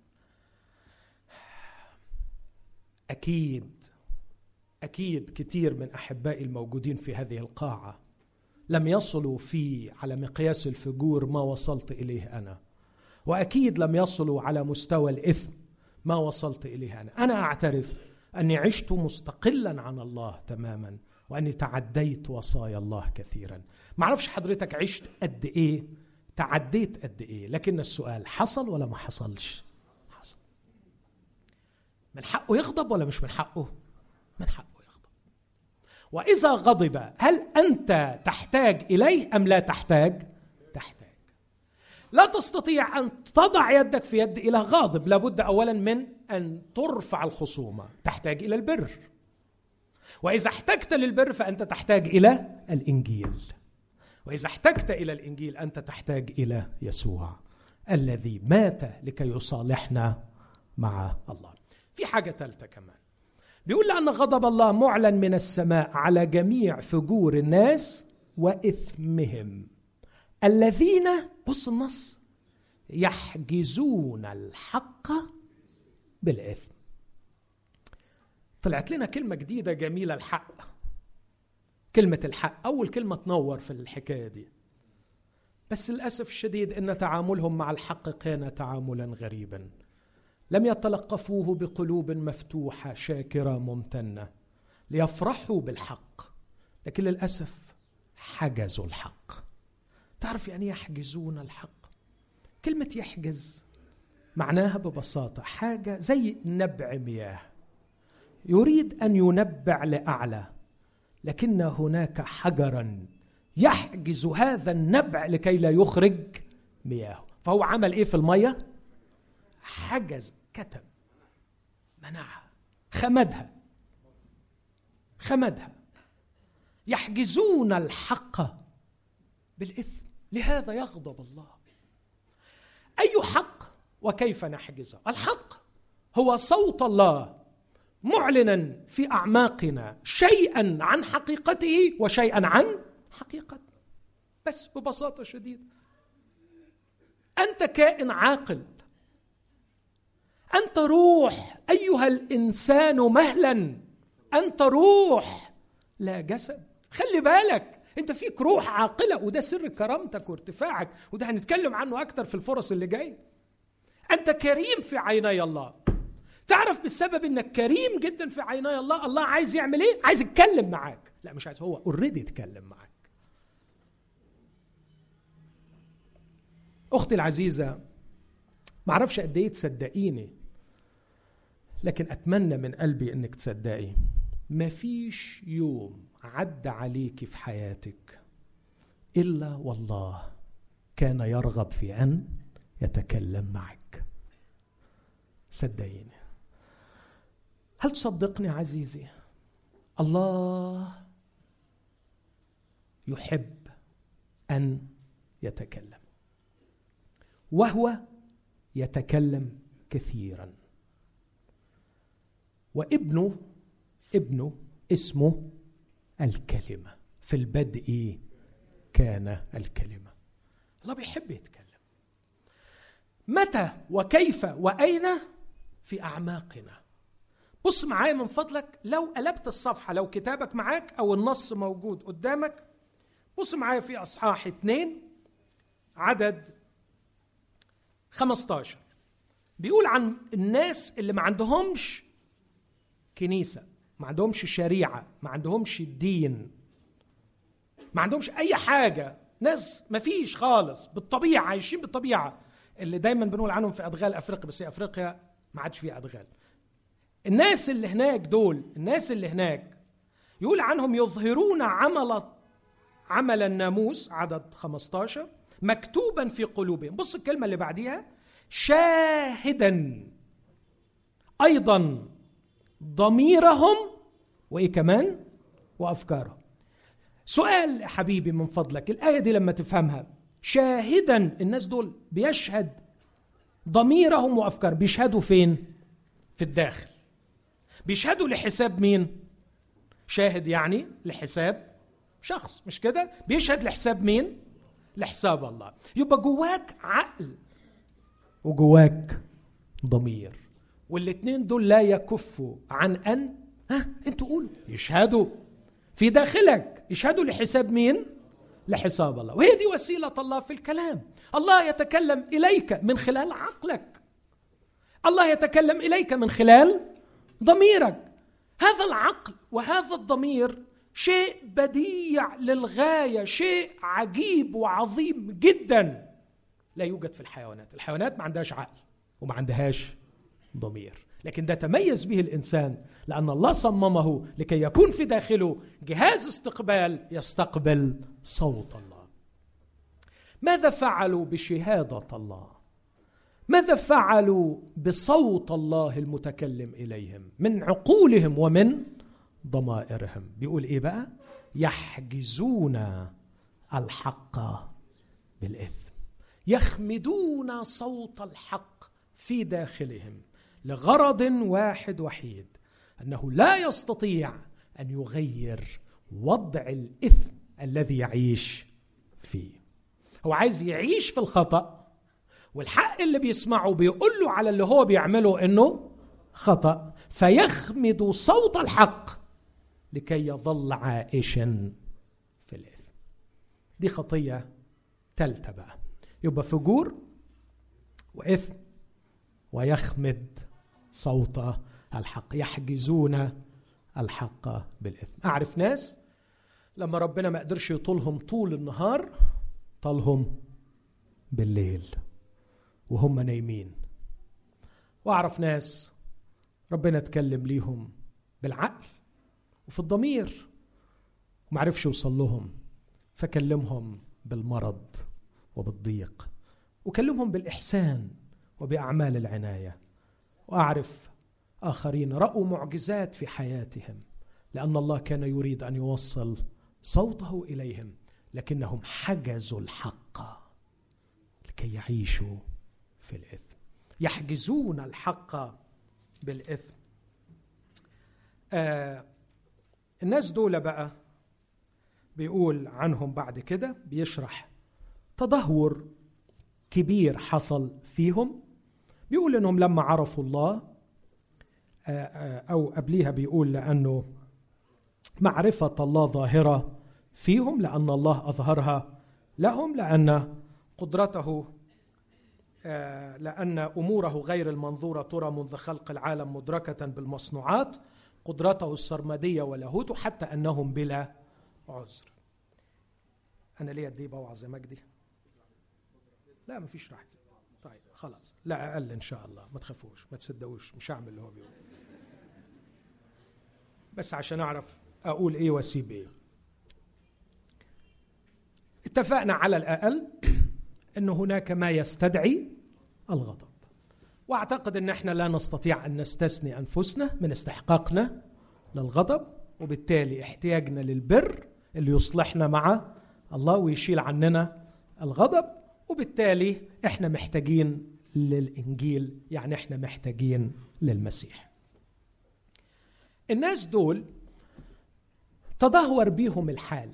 أكيد أكيد كثير من أحبائي الموجودين في هذه القاعة لم يصلوا في على مقياس الفجور ما وصلت إليه أنا وأكيد لم يصلوا على مستوى الإثم ما وصلت إليه أنا أنا أعترف أني عشت مستقلا عن الله تماما وأني تعديت وصايا الله كثيرا ما أعرفش حضرتك عشت قد إيه تعديت قد إيه لكن السؤال حصل ولا ما حصلش حصل من حقه يغضب ولا مش من حقه من حقه يغضب واذا غضب هل انت تحتاج اليه ام لا تحتاج تحتاج لا تستطيع ان تضع يدك في يد اله غاضب لابد اولا من ان ترفع الخصومه تحتاج الى البر واذا احتجت للبر فانت تحتاج الى الانجيل واذا احتجت الى الانجيل انت تحتاج الى يسوع الذي مات لكي يصالحنا مع الله في حاجه ثالثه كمان بيقول لأن غضب الله معلن من السماء على جميع فجور الناس وإثمهم الذين بص النص يحجزون الحق بالإثم طلعت لنا كلمة جديدة جميلة الحق كلمة الحق أول كلمة تنور في الحكاية دي بس للأسف الشديد أن تعاملهم مع الحق كان تعاملا غريبا لم يتلقفوه بقلوب مفتوحه شاكره ممتنه ليفرحوا بالحق لكن للاسف حجزوا الحق تعرف يعني يحجزون الحق كلمه يحجز معناها ببساطه حاجه زي نبع مياه يريد ان ينبع لاعلى لكن هناك حجرا يحجز هذا النبع لكي لا يخرج مياه فهو عمل ايه في الميه حجز كتم منعها خمدها خمدها يحجزون الحق بالاثم لهذا يغضب الله اي حق وكيف نحجزه الحق هو صوت الله معلنا في اعماقنا شيئا عن حقيقته وشيئا عن حقيقته بس ببساطه شديده انت كائن عاقل انت روح ايها الانسان مهلا انت روح لا جسد خلي بالك انت فيك روح عاقله وده سر كرامتك وارتفاعك وده هنتكلم عنه اكتر في الفرص اللي جايه انت كريم في عيني الله تعرف بسبب انك كريم جدا في عيني الله الله عايز يعمل ايه عايز يتكلم معاك لا مش عايز هو اوريدي يتكلم معاك اختي العزيزه ما اعرفش قد ايه تصدقيني لكن اتمنى من قلبي انك تصدقي مفيش يوم عدى عليك في حياتك الا والله كان يرغب في ان يتكلم معك صدقيني هل تصدقني عزيزي الله يحب ان يتكلم وهو يتكلم كثيرا وابنه ابنه اسمه الكلمة في البدء كان الكلمة الله بيحب يتكلم متى وكيف وأين في أعماقنا بص معايا من فضلك لو قلبت الصفحة لو كتابك معاك أو النص موجود قدامك بص معايا في أصحاح اثنين عدد 15 بيقول عن الناس اللي ما عندهمش كنيسة ما عندهمش شريعة ما عندهمش دين ما عندهمش أي حاجة ناس ما فيش خالص بالطبيعة عايشين بالطبيعة اللي دايما بنقول عنهم في أدغال أفريقيا بس هي أفريقيا ما عادش فيها أدغال الناس اللي هناك دول الناس اللي هناك يقول عنهم يظهرون عمل عمل الناموس عدد 15 مكتوبا في قلوبهم بص الكلمة اللي بعديها شاهدا أيضا ضميرهم وإيه كمان وأفكارهم سؤال حبيبي من فضلك الآية دي لما تفهمها شاهدا الناس دول بيشهد ضميرهم وأفكارهم بيشهدوا فين في الداخل بيشهدوا لحساب مين شاهد يعني لحساب شخص مش كده بيشهد لحساب مين لحساب الله يبقى جواك عقل وجواك ضمير والاثنين دول لا يكفوا عن ان ها انتوا قولوا يشهدوا في داخلك يشهدوا لحساب مين لحساب الله وهي دي وسيله الله في الكلام الله يتكلم اليك من خلال عقلك الله يتكلم اليك من خلال ضميرك هذا العقل وهذا الضمير شيء بديع للغايه شيء عجيب وعظيم جدا لا يوجد في الحيوانات الحيوانات ما عندهاش عقل وما عندهاش ضمير لكن ده تميز به الانسان لان الله صممه لكي يكون في داخله جهاز استقبال يستقبل صوت الله ماذا فعلوا بشهاده الله ماذا فعلوا بصوت الله المتكلم اليهم من عقولهم ومن ضمائرهم بيقول ايه بقى يحجزون الحق بالاثم يخمدون صوت الحق في داخلهم لغرض واحد وحيد انه لا يستطيع ان يغير وضع الاثم الذي يعيش فيه هو عايز يعيش في الخطا والحق اللي بيسمعه بيقول له على اللي هو بيعمله انه خطا فيخمد صوت الحق لكي يظل عائشا في الاثم دي خطيه ثالثه بقى يبقى فجور واثم ويخمد صوت الحق يحجزون الحق بالاثم اعرف ناس لما ربنا ما قدرش يطولهم طول النهار طالهم بالليل وهم نايمين واعرف ناس ربنا اتكلم ليهم بالعقل وفي الضمير ومعرفش يوصل لهم فكلمهم بالمرض وبالضيق وكلمهم بالإحسان وبأعمال العناية وأعرف آخرين رأوا معجزات في حياتهم لأن الله كان يريد أن يوصل صوته إليهم لكنهم حجزوا الحق لكي يعيشوا في الإثم يحجزون الحق بالإثم آه الناس دول بقى بيقول عنهم بعد كده بيشرح تدهور كبير حصل فيهم بيقول انهم لما عرفوا الله او قبليها بيقول لانه معرفه الله ظاهره فيهم لان الله اظهرها لهم لان قدرته آه، لان اموره غير المنظوره ترى منذ خلق العالم مدركه بالمصنوعات قدرته السرمديه ولاهوته حتى انهم بلا عذر انا ليه قد ايه بوعظ يا مجدي لا مفيش راحتي طيب خلاص لا اقل ان شاء الله ما تخافوش ما تصدقوش مش هعمل اللي هو بيقول بس عشان اعرف اقول ايه واسيب ايه اتفقنا على الاقل ان هناك ما يستدعي الغضب واعتقد ان احنا لا نستطيع ان نستثني انفسنا من استحقاقنا للغضب وبالتالي احتياجنا للبر اللي يصلحنا مع الله ويشيل عننا الغضب وبالتالي احنا محتاجين للانجيل يعني احنا محتاجين للمسيح الناس دول تدهور بيهم الحال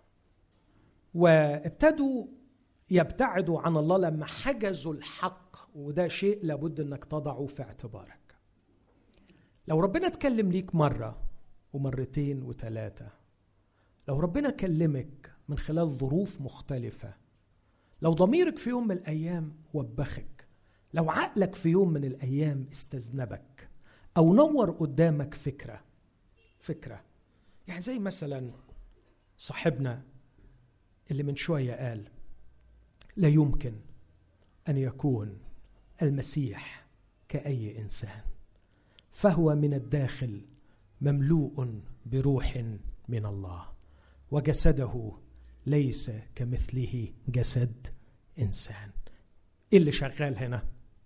وابتدوا يبتعدوا عن الله لما حجزوا الحق وده شيء لابد انك تضعه في اعتبارك لو ربنا اتكلم ليك مره ومرتين وثلاثه لو ربنا كلمك من خلال ظروف مختلفه لو ضميرك في يوم من الايام وبخك لو عقلك في يوم من الايام استذنبك او نور قدامك فكره فكره يعني زي مثلا صاحبنا اللي من شويه قال لا يمكن ان يكون المسيح كاي انسان فهو من الداخل مملوء بروح من الله وجسده ليس كمثله جسد انسان ايه اللي شغال هنا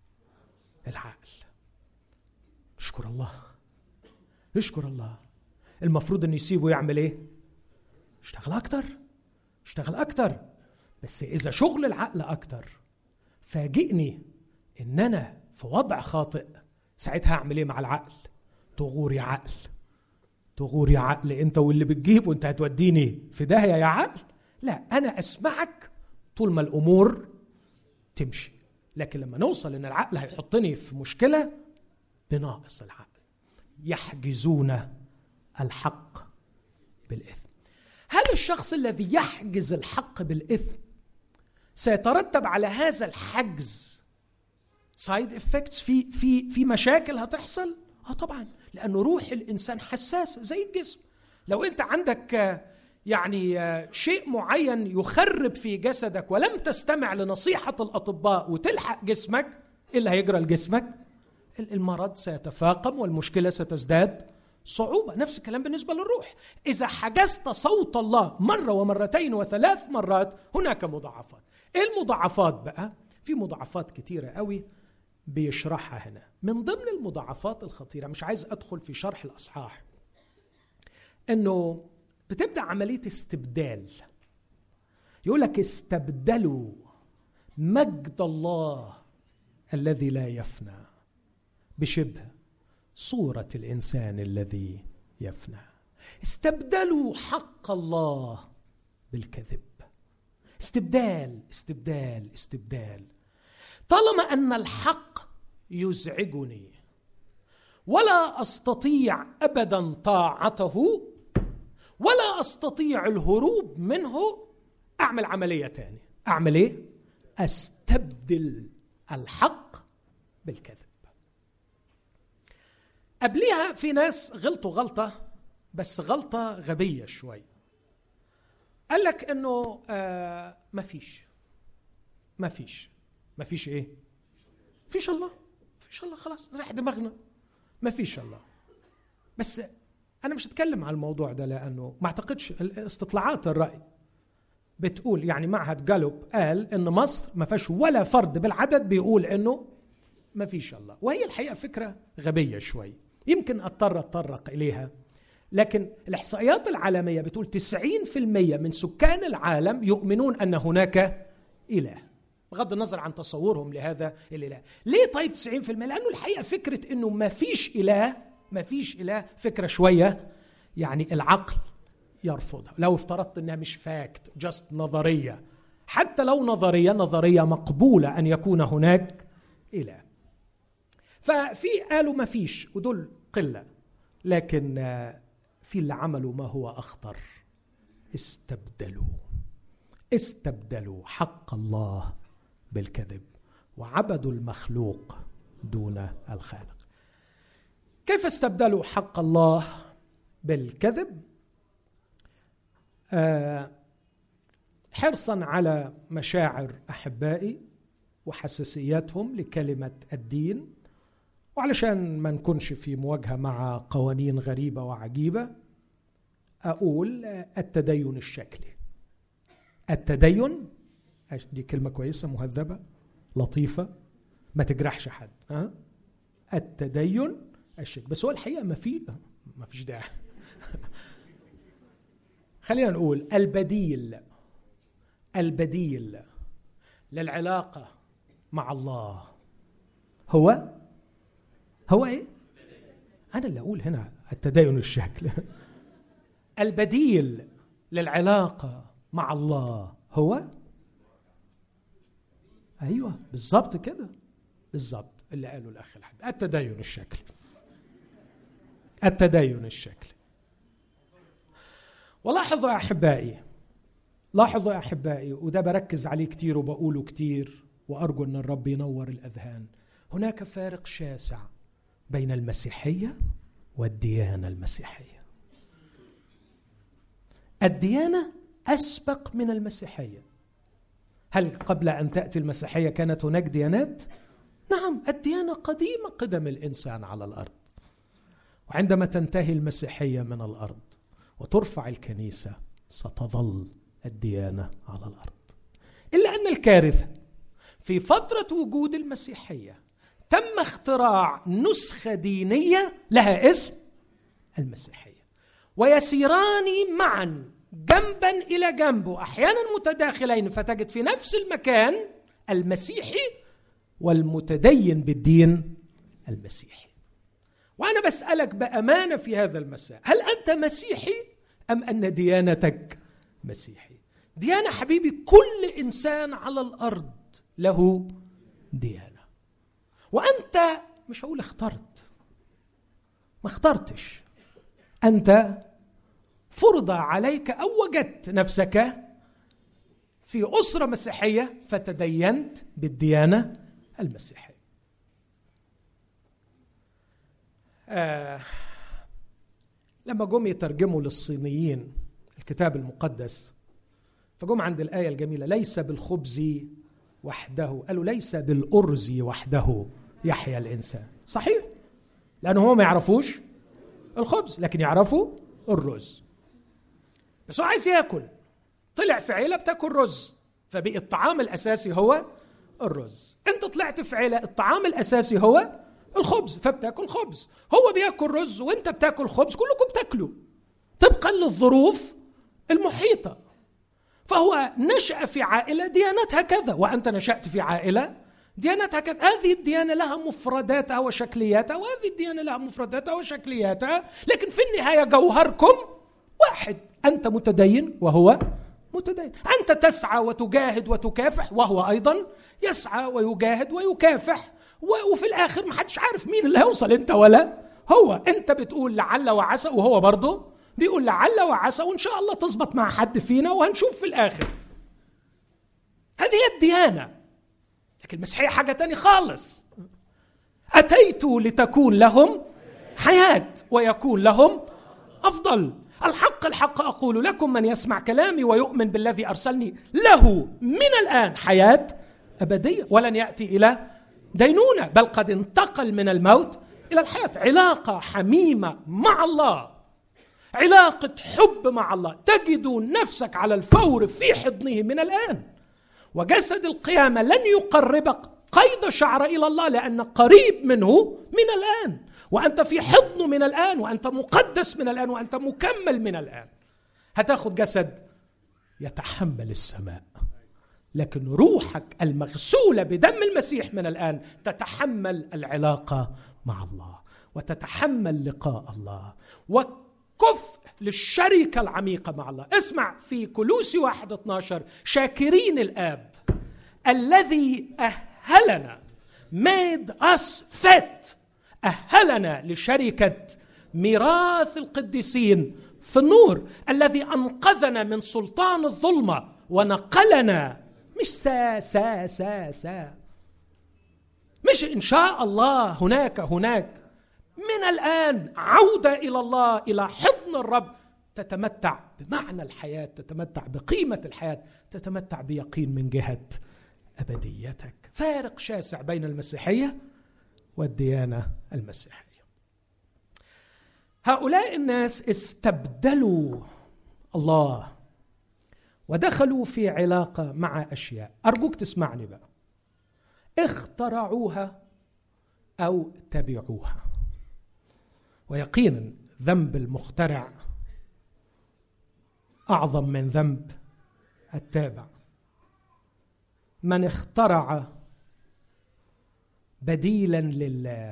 العقل نشكر الله نشكر الله المفروض انه يسيبه يعمل ايه اشتغل اكتر اشتغل اكتر بس اذا شغل العقل اكتر فاجئني ان انا في وضع خاطئ ساعتها اعمل ايه مع العقل تغور يا عقل تغور يا عقل انت واللي بتجيب وانت هتوديني في داهيه يا عقل لا انا اسمعك طول ما الامور تمشي لكن لما نوصل ان العقل هيحطني في مشكله بناقص العقل يحجزون الحق بالاثم هل الشخص الذي يحجز الحق بالاثم سيترتب على هذا الحجز سايد افكتس في في في مشاكل هتحصل اه طبعا لانه روح الانسان حساسه زي الجسم لو انت عندك يعني شيء معين يخرب في جسدك ولم تستمع لنصيحه الاطباء وتلحق جسمك ايه اللي هيجرى لجسمك المرض سيتفاقم والمشكله ستزداد صعوبة نفس الكلام بالنسبة للروح إذا حجزت صوت الله مرة ومرتين وثلاث مرات هناك مضاعفات إيه المضاعفات بقى؟ في مضاعفات كتيرة قوي بيشرحها هنا من ضمن المضاعفات الخطيرة مش عايز أدخل في شرح الأصحاح إنه بتبدأ عملية استبدال يقول لك استبدلوا مجد الله الذي لا يفنى بشبه صورة الإنسان الذي يفنى استبدلوا حق الله بالكذب استبدال استبدال استبدال طالما ان الحق يزعجني ولا استطيع ابدا طاعته ولا استطيع الهروب منه اعمل عمليه تانية اعمل ايه استبدل الحق بالكذب قبليها في ناس غلطوا غلطه بس غلطه غبيه شوي قال لك انه آه ما فيش ما فيش ما فيش ايه فيش الله فيش الله خلاص راح دماغنا ما فيش الله بس انا مش هتكلم على الموضوع ده لانه ما اعتقدش استطلاعات الراي بتقول يعني معهد جالوب قال ان مصر ما فيهاش ولا فرد بالعدد بيقول انه ما فيش الله وهي الحقيقه فكره غبيه شوي يمكن اضطر اتطرق اليها لكن الاحصائيات العالميه بتقول 90% من سكان العالم يؤمنون ان هناك اله بغض النظر عن تصورهم لهذا الاله ليه طيب 90% لانه الحقيقه فكره انه ما فيش اله ما فيش اله فكره شويه يعني العقل يرفضها لو افترضت انها مش فاكت جاست نظريه حتى لو نظريه نظريه مقبوله ان يكون هناك اله ففي قالوا ما فيش ودول قله لكن في اللي عملوا ما هو اخطر استبدلوا استبدلوا حق الله بالكذب وعبدوا المخلوق دون الخالق كيف استبدلوا حق الله بالكذب آه حرصا على مشاعر احبائي وحساسياتهم لكلمه الدين وعلشان ما نكونش في مواجهه مع قوانين غريبه وعجيبه اقول التدين الشكلي التدين دي كلمه كويسه مهذبه لطيفه ما تجرحش حد ها التدين الشكلي بس هو الحقيقه ما في ما فيش داعي خلينا نقول البديل البديل للعلاقه مع الله هو هو ايه انا اللي اقول هنا التدين الشكل البديل للعلاقه مع الله هو ايوه بالظبط كده بالظبط اللي قاله الاخ الحبيب التدين الشكل التدين الشكل ولاحظوا يا احبائي لاحظوا يا احبائي وده بركز عليه كتير وبقوله كتير وارجو ان الرب ينور الاذهان هناك فارق شاسع بين المسيحيه والديانه المسيحيه الديانه اسبق من المسيحيه هل قبل ان تاتي المسيحيه كانت هناك ديانات نعم الديانه قديمه قدم الانسان على الارض وعندما تنتهي المسيحيه من الارض وترفع الكنيسه ستظل الديانه على الارض الا ان الكارثه في فتره وجود المسيحيه تم اختراع نسخه دينيه لها اسم المسيحيه ويسيران معا جنبا الى جنب واحيانا متداخلين فتجد في نفس المكان المسيحي والمتدين بالدين المسيحي وانا بسالك بامانه في هذا المساء هل انت مسيحي ام ان ديانتك مسيحي ديانه حبيبي كل انسان على الارض له ديانه وانت مش هقول اخترت ما اخترتش انت فرض عليك او وجدت نفسك في اسره مسيحيه فتدينت بالديانه المسيحيه آه لما جم يترجموا للصينيين الكتاب المقدس فجم عند الآية الجميلة ليس بالخبز وحده قالوا ليس بالأرز وحده يحيا الإنسان صحيح لأنه هم ما يعرفوش الخبز لكن يعرفوا الرز بس هو عايز ياكل طلع في عيلة بتاكل رز فبقي الطعام الأساسي هو الرز انت طلعت في عيلة الطعام الأساسي هو الخبز فبتاكل خبز هو بياكل رز وانت بتاكل خبز كلكم بتاكلوا طبقا للظروف المحيطة فهو نشأ في عائلة ديانتها كذا وأنت نشأت في عائلة ديانتها كذا هذه الديانة لها مفرداتها وشكلياتها وهذه الديانة لها مفرداتها وشكلياتها لكن في النهاية جوهركم واحد أنت متدين وهو متدين أنت تسعى وتجاهد وتكافح وهو أيضا يسعى ويجاهد ويكافح وفي الآخر ما حدش عارف مين اللي هيوصل أنت ولا هو أنت بتقول لعل وعسى وهو برضه بيقول لعل وعسى وان شاء الله تظبط مع حد فينا وهنشوف في الاخر هذه هي الديانه لكن المسيحيه حاجه تاني خالص اتيت لتكون لهم حياه ويكون لهم افضل الحق الحق اقول لكم من يسمع كلامي ويؤمن بالذي ارسلني له من الان حياه ابديه ولن ياتي الى دينونه بل قد انتقل من الموت الى الحياه علاقه حميمه مع الله علاقة حب مع الله تجد نفسك على الفور في حضنه من الآن وجسد القيامة لن يقربك قيد شعر إلى الله لأن قريب منه من الآن وأنت في حضنه من الآن وأنت مقدس من الآن وأنت مكمل من الآن هتاخد جسد يتحمل السماء لكن روحك المغسولة بدم المسيح من الآن تتحمل العلاقة مع الله وتتحمل لقاء الله كفء للشركة العميقة مع الله اسمع في كلوسي واحد 12 شاكرين الآب الذي أهلنا made us fit أهلنا لشركة ميراث القديسين في النور الذي انقذنا من سلطان الظلمه ونقلنا مش سا سا سا سا مش ان شاء الله هناك هناك من الان عوده الى الله الى حضن الرب تتمتع بمعنى الحياه تتمتع بقيمه الحياه تتمتع بيقين من جهه ابديتك فارق شاسع بين المسيحيه والديانه المسيحيه هؤلاء الناس استبدلوا الله ودخلوا في علاقه مع اشياء ارجوك تسمعني بقى اخترعوها او تبعوها ويقينا ذنب المخترع اعظم من ذنب التابع من اخترع بديلا لله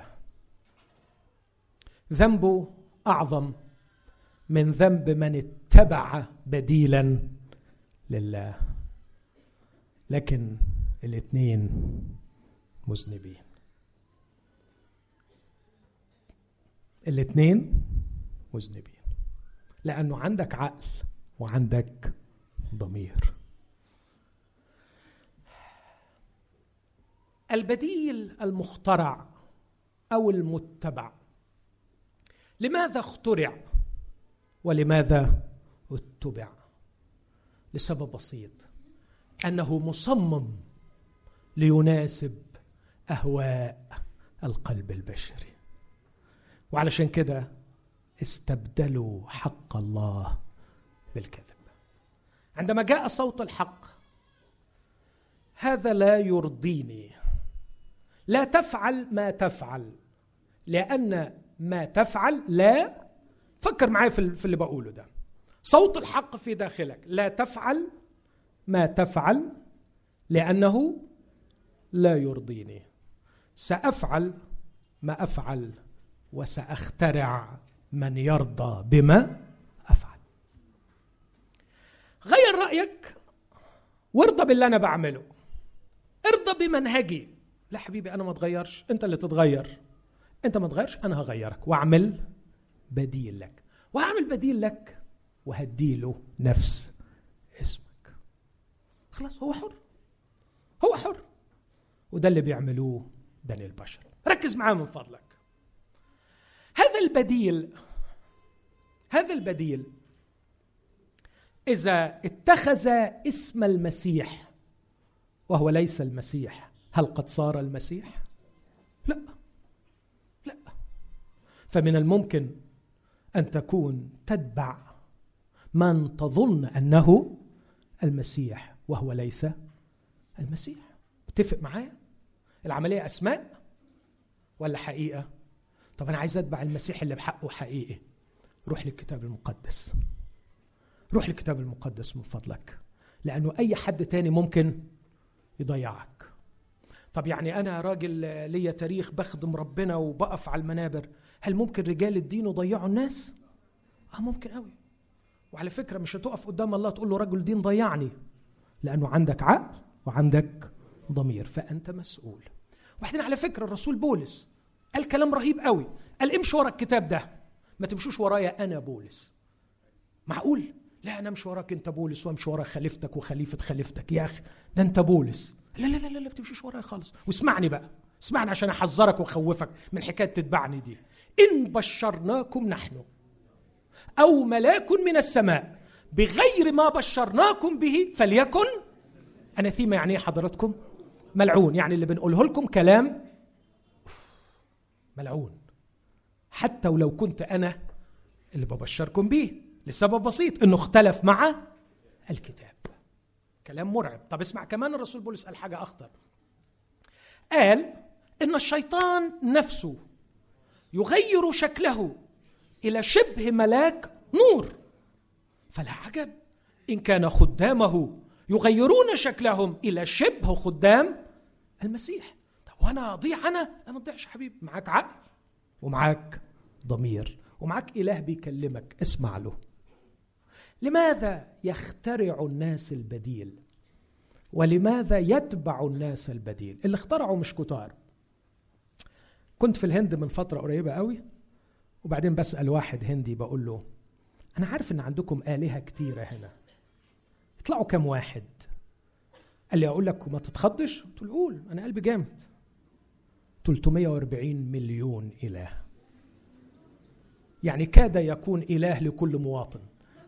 ذنبه اعظم من ذنب من اتبع بديلا لله لكن الاثنين مذنبين الاثنين مذنبين لانه عندك عقل وعندك ضمير البديل المخترع او المتبع لماذا اخترع ولماذا اتبع لسبب بسيط انه مصمم ليناسب اهواء القلب البشري وعلشان كده استبدلوا حق الله بالكذب عندما جاء صوت الحق هذا لا يرضيني لا تفعل ما تفعل لان ما تفعل لا فكر معايا في اللي بقوله ده صوت الحق في داخلك لا تفعل ما تفعل لانه لا يرضيني سافعل ما افعل وساخترع من يرضى بما افعل غير رايك وارضى باللي انا بعمله ارضى بمنهجي لا حبيبي انا ما اتغيرش انت اللي تتغير انت ما تغيرش انا هغيرك واعمل بديل لك وهعمل بديل لك وهديله نفس اسمك خلاص هو حر هو حر وده اللي بيعملوه بني البشر ركز معاه من فضلك هذا البديل هذا البديل اذا اتخذ اسم المسيح وهو ليس المسيح هل قد صار المسيح لا لا فمن الممكن ان تكون تتبع من تظن انه المسيح وهو ليس المسيح اتفق معايا العمليه اسماء ولا حقيقه طب انا عايز اتبع المسيح اللي بحقه حقيقي روح للكتاب المقدس روح للكتاب المقدس من فضلك لانه اي حد تاني ممكن يضيعك طب يعني انا راجل ليا تاريخ بخدم ربنا وبقف على المنابر هل ممكن رجال الدين يضيعوا الناس اه ممكن قوي وعلى فكره مش هتقف قدام الله تقول له رجل دين ضيعني لانه عندك عقل وعندك ضمير فانت مسؤول وبعدين على فكره الرسول بولس قال كلام رهيب قوي قال امشوا ورا الكتاب ده ما تمشوش ورايا انا بولس معقول لا انا امشي وراك انت بولس وامشي ورا خليفتك وخليفه خليفتك يا اخي ده انت بولس لا لا لا لا, لا بتمشيش ورايا خالص واسمعني بقى اسمعني عشان احذرك واخوفك من حكايه تتبعني دي ان بشرناكم نحن او ملاك من السماء بغير ما بشرناكم به فليكن اناثيما يعني ايه حضراتكم ملعون يعني اللي بنقوله لكم كلام ملعون حتى ولو كنت انا اللي ببشركم بيه لسبب بسيط انه اختلف مع الكتاب كلام مرعب طب اسمع كمان الرسول بولس قال حاجه اخطر قال ان الشيطان نفسه يغير شكله الى شبه ملاك نور فلا عجب ان كان خدامه يغيرون شكلهم الى شبه خدام المسيح طب وانا اضيع انا لا ما تضيعش حبيبي معاك عقل ومعاك ضمير ومعاك اله بيكلمك اسمع له لماذا يخترع الناس البديل ولماذا يتبع الناس البديل اللي اخترعوا مش كتار كنت في الهند من فتره قريبه قوي وبعدين بسال واحد هندي بقول له انا عارف ان عندكم الهه كتيره هنا يطلعوا كم واحد قال لي اقول لك وما تتخضش قلت له قول انا قلبي جامد 340 مليون اله يعني كاد يكون اله لكل مواطن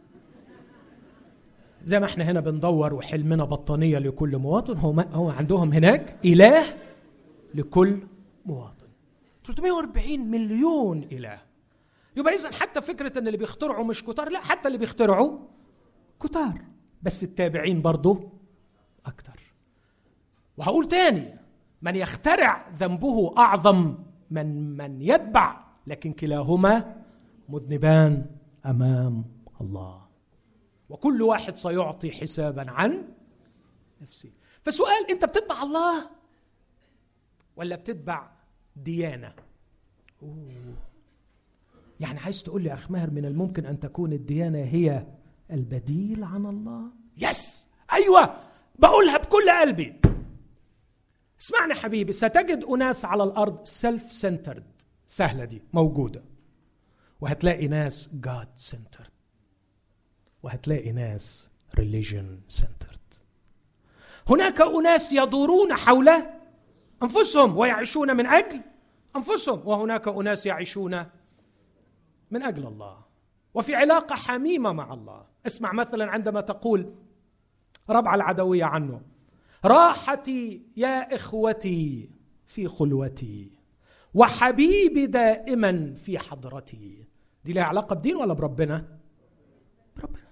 زي ما احنا هنا بندور وحلمنا بطانيه لكل مواطن هو هو عندهم هناك اله لكل مواطن 340 مليون اله يبقى اذا حتى فكره ان اللي بيخترعوا مش كتار لا حتى اللي بيخترعوا كتار بس التابعين برضه اكتر وهقول تاني من يخترع ذنبه اعظم من من يتبع لكن كلاهما مذنبان امام الله وكل واحد سيعطي حسابا عن نفسه فسؤال انت بتتبع الله ولا بتتبع ديانه أوه. يعني عايز تقول لي اخ ماهر من الممكن ان تكون الديانه هي البديل عن الله يس ايوه بقولها بكل قلبي اسمعني حبيبي ستجد اناس على الارض سيلف سنترد سهله دي موجوده وهتلاقي ناس جاد سنترد وهتلاقي ناس ريليجن سنترد هناك اناس يدورون حول انفسهم ويعيشون من اجل انفسهم وهناك اناس يعيشون من اجل الله وفي علاقه حميمه مع الله اسمع مثلا عندما تقول ربع العدويه عنه راحتي يا اخوتي في خلوتي وحبيبي دائما في حضرتي دي لها علاقه بدين ولا بربنا بربنا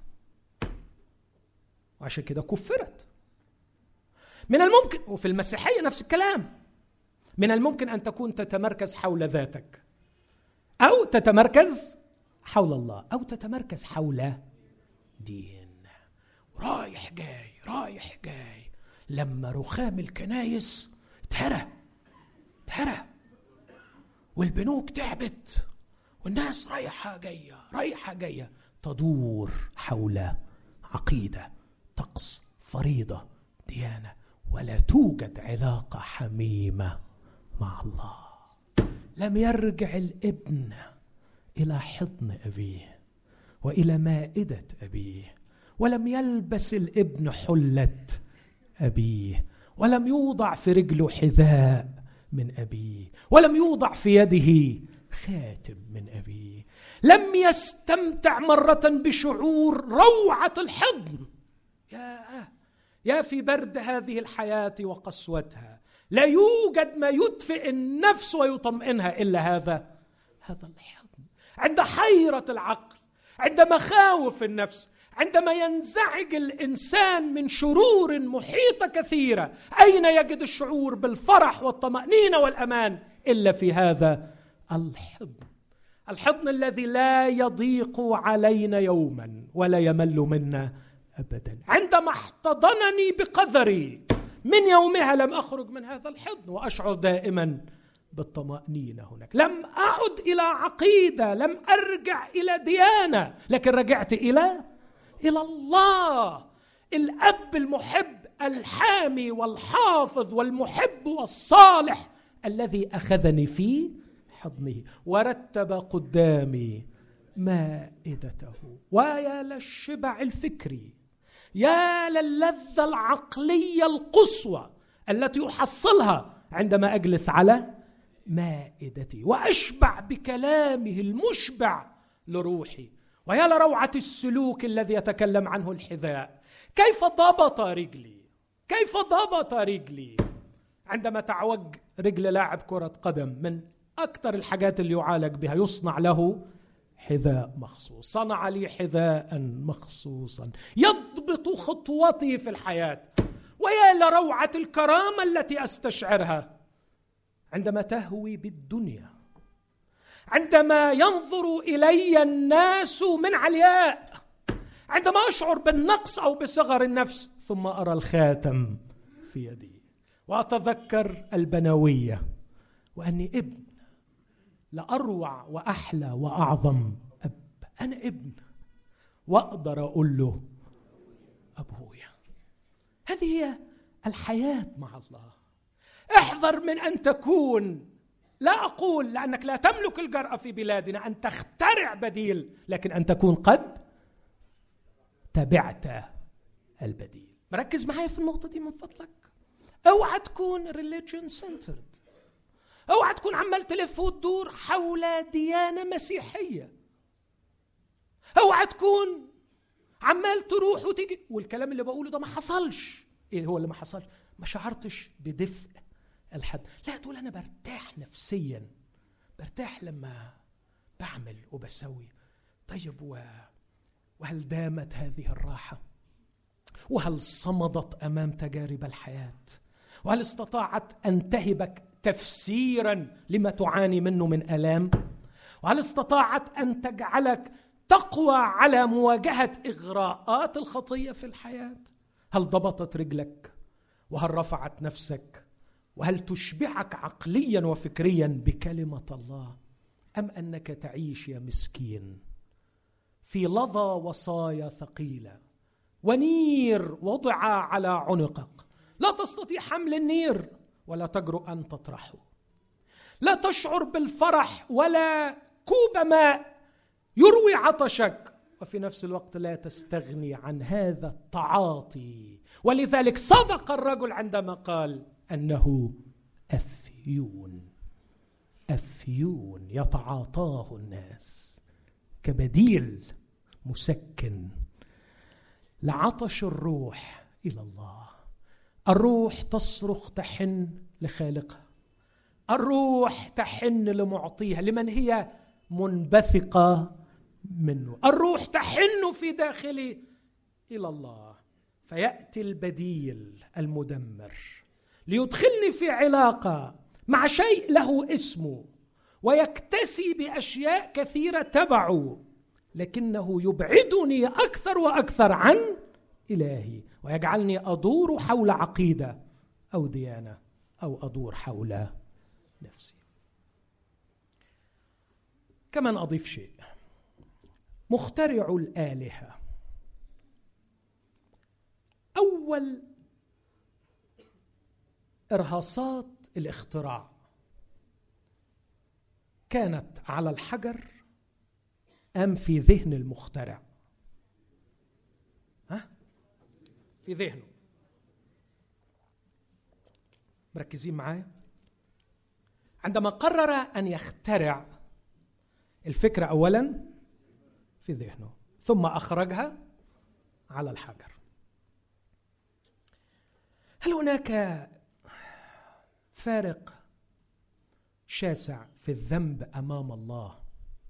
وعشان كده كفرت من الممكن وفي المسيحيه نفس الكلام من الممكن ان تكون تتمركز حول ذاتك او تتمركز حول الله او تتمركز حول دين رايح جاي رايح جاي لما رخام الكنايس اتهرى اتهرى والبنوك تعبت والناس رايحة جاية رايحة جاية تدور حول عقيدة طقس فريضة ديانة ولا توجد علاقة حميمة مع الله لم يرجع الابن إلى حضن أبيه وإلى مائدة أبيه ولم يلبس الابن حلة أبيه ولم يوضع في رجله حذاء من أبيه ولم يوضع في يده خاتم من أبيه لم يستمتع مرة بشعور روعة الحضن يا يا في برد هذه الحياة وقسوتها لا يوجد ما يدفئ النفس ويطمئنها إلا هذا هذا الحضن عند حيرة العقل عند مخاوف النفس عندما ينزعج الانسان من شرور محيطه كثيره اين يجد الشعور بالفرح والطمانينه والامان الا في هذا الحضن الحضن الذي لا يضيق علينا يوما ولا يمل منا ابدا عندما احتضنني بقذري من يومها لم اخرج من هذا الحضن واشعر دائما بالطمانينه هناك لم اعد الى عقيده لم ارجع الى ديانه لكن رجعت الى الى الله الاب المحب الحامي والحافظ والمحب والصالح الذي اخذني في حضنه ورتب قدامي مائدته ويا للشبع الفكري يا للذه العقليه القصوى التي احصلها عندما اجلس على مائدتي واشبع بكلامه المشبع لروحي ويا لروعه السلوك الذي يتكلم عنه الحذاء كيف ضبط رجلي كيف ضبط رجلي عندما تعوج رجل لاعب كره قدم من اكثر الحاجات اللي يعالج بها يصنع له حذاء مخصوص صنع لي حذاء مخصوصا يضبط خطوتي في الحياه ويا لروعه الكرامه التي استشعرها عندما تهوي بالدنيا عندما ينظر الي الناس من علياء عندما اشعر بالنقص او بصغر النفس ثم ارى الخاتم في يدي واتذكر البنويه واني ابن لاروع واحلى واعظم اب انا ابن واقدر اقول له ابويا هذه هي الحياه مع الله احذر من ان تكون لا اقول لانك لا تملك الجراه في بلادنا ان تخترع بديل لكن ان تكون قد تبعت البديل مركز معايا في النقطة دي من فضلك اوعى تكون ريليجن سنترد اوعى تكون عمال تلف وتدور حول ديانة مسيحية اوعى تكون عمال تروح وتيجي والكلام اللي بقوله ده ما حصلش ايه هو اللي ما حصلش ما شعرتش بدفء الحد لا تقول انا برتاح نفسيا برتاح لما بعمل وبسوي طيب و... وهل دامت هذه الراحه وهل صمدت امام تجارب الحياه وهل استطاعت ان تهبك تفسيرا لما تعاني منه من الام وهل استطاعت ان تجعلك تقوى على مواجهه اغراءات الخطيه في الحياه هل ضبطت رجلك وهل رفعت نفسك وهل تشبعك عقليا وفكريا بكلمه الله ام انك تعيش يا مسكين في لظى وصايا ثقيله ونير وضع على عنقك لا تستطيع حمل النير ولا تجرؤ ان تطرحه لا تشعر بالفرح ولا كوب ماء يروي عطشك وفي نفس الوقت لا تستغني عن هذا التعاطي ولذلك صدق الرجل عندما قال انه افيون افيون يتعاطاه الناس كبديل مسكن لعطش الروح الى الله الروح تصرخ تحن لخالقها الروح تحن لمعطيها لمن هي منبثقه منه الروح تحن في داخلي الى الله فياتي البديل المدمر ليدخلني في علاقه مع شيء له اسمه ويكتسي باشياء كثيره تبعه لكنه يبعدني اكثر واكثر عن الهي ويجعلني ادور حول عقيده او ديانه او ادور حول نفسي كمان اضيف شيء مخترع الالهه اول ارهاصات الاختراع كانت على الحجر ام في ذهن المخترع ها في ذهنه مركزين معايا عندما قرر ان يخترع الفكره اولا في ذهنه ثم اخرجها على الحجر هل هناك فارق شاسع في الذنب امام الله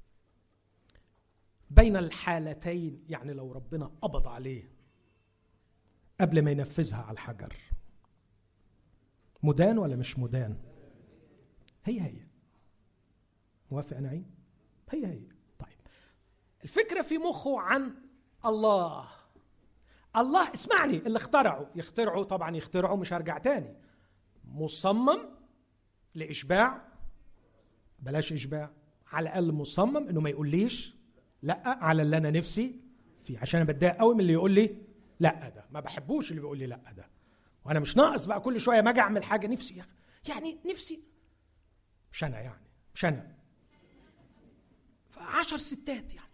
بين الحالتين يعني لو ربنا قبض عليه قبل ما ينفذها على الحجر مدان ولا مش مدان هي هي موافق نعيم هي هي طيب الفكره في مخه عن الله الله اسمعني اللي اخترعه يخترعه طبعا يخترعه مش هرجع تاني مصمم لاشباع بلاش اشباع على الاقل مصمم انه ما يقوليش لا على اللي انا نفسي فيه عشان انا بتضايق قوي من اللي يقول لي لا ده ما بحبوش اللي بيقول لي لا ده وانا مش ناقص بقى كل شويه ما اجي اعمل حاجه نفسي يعني نفسي مش انا يعني مش انا عشر ستات يعني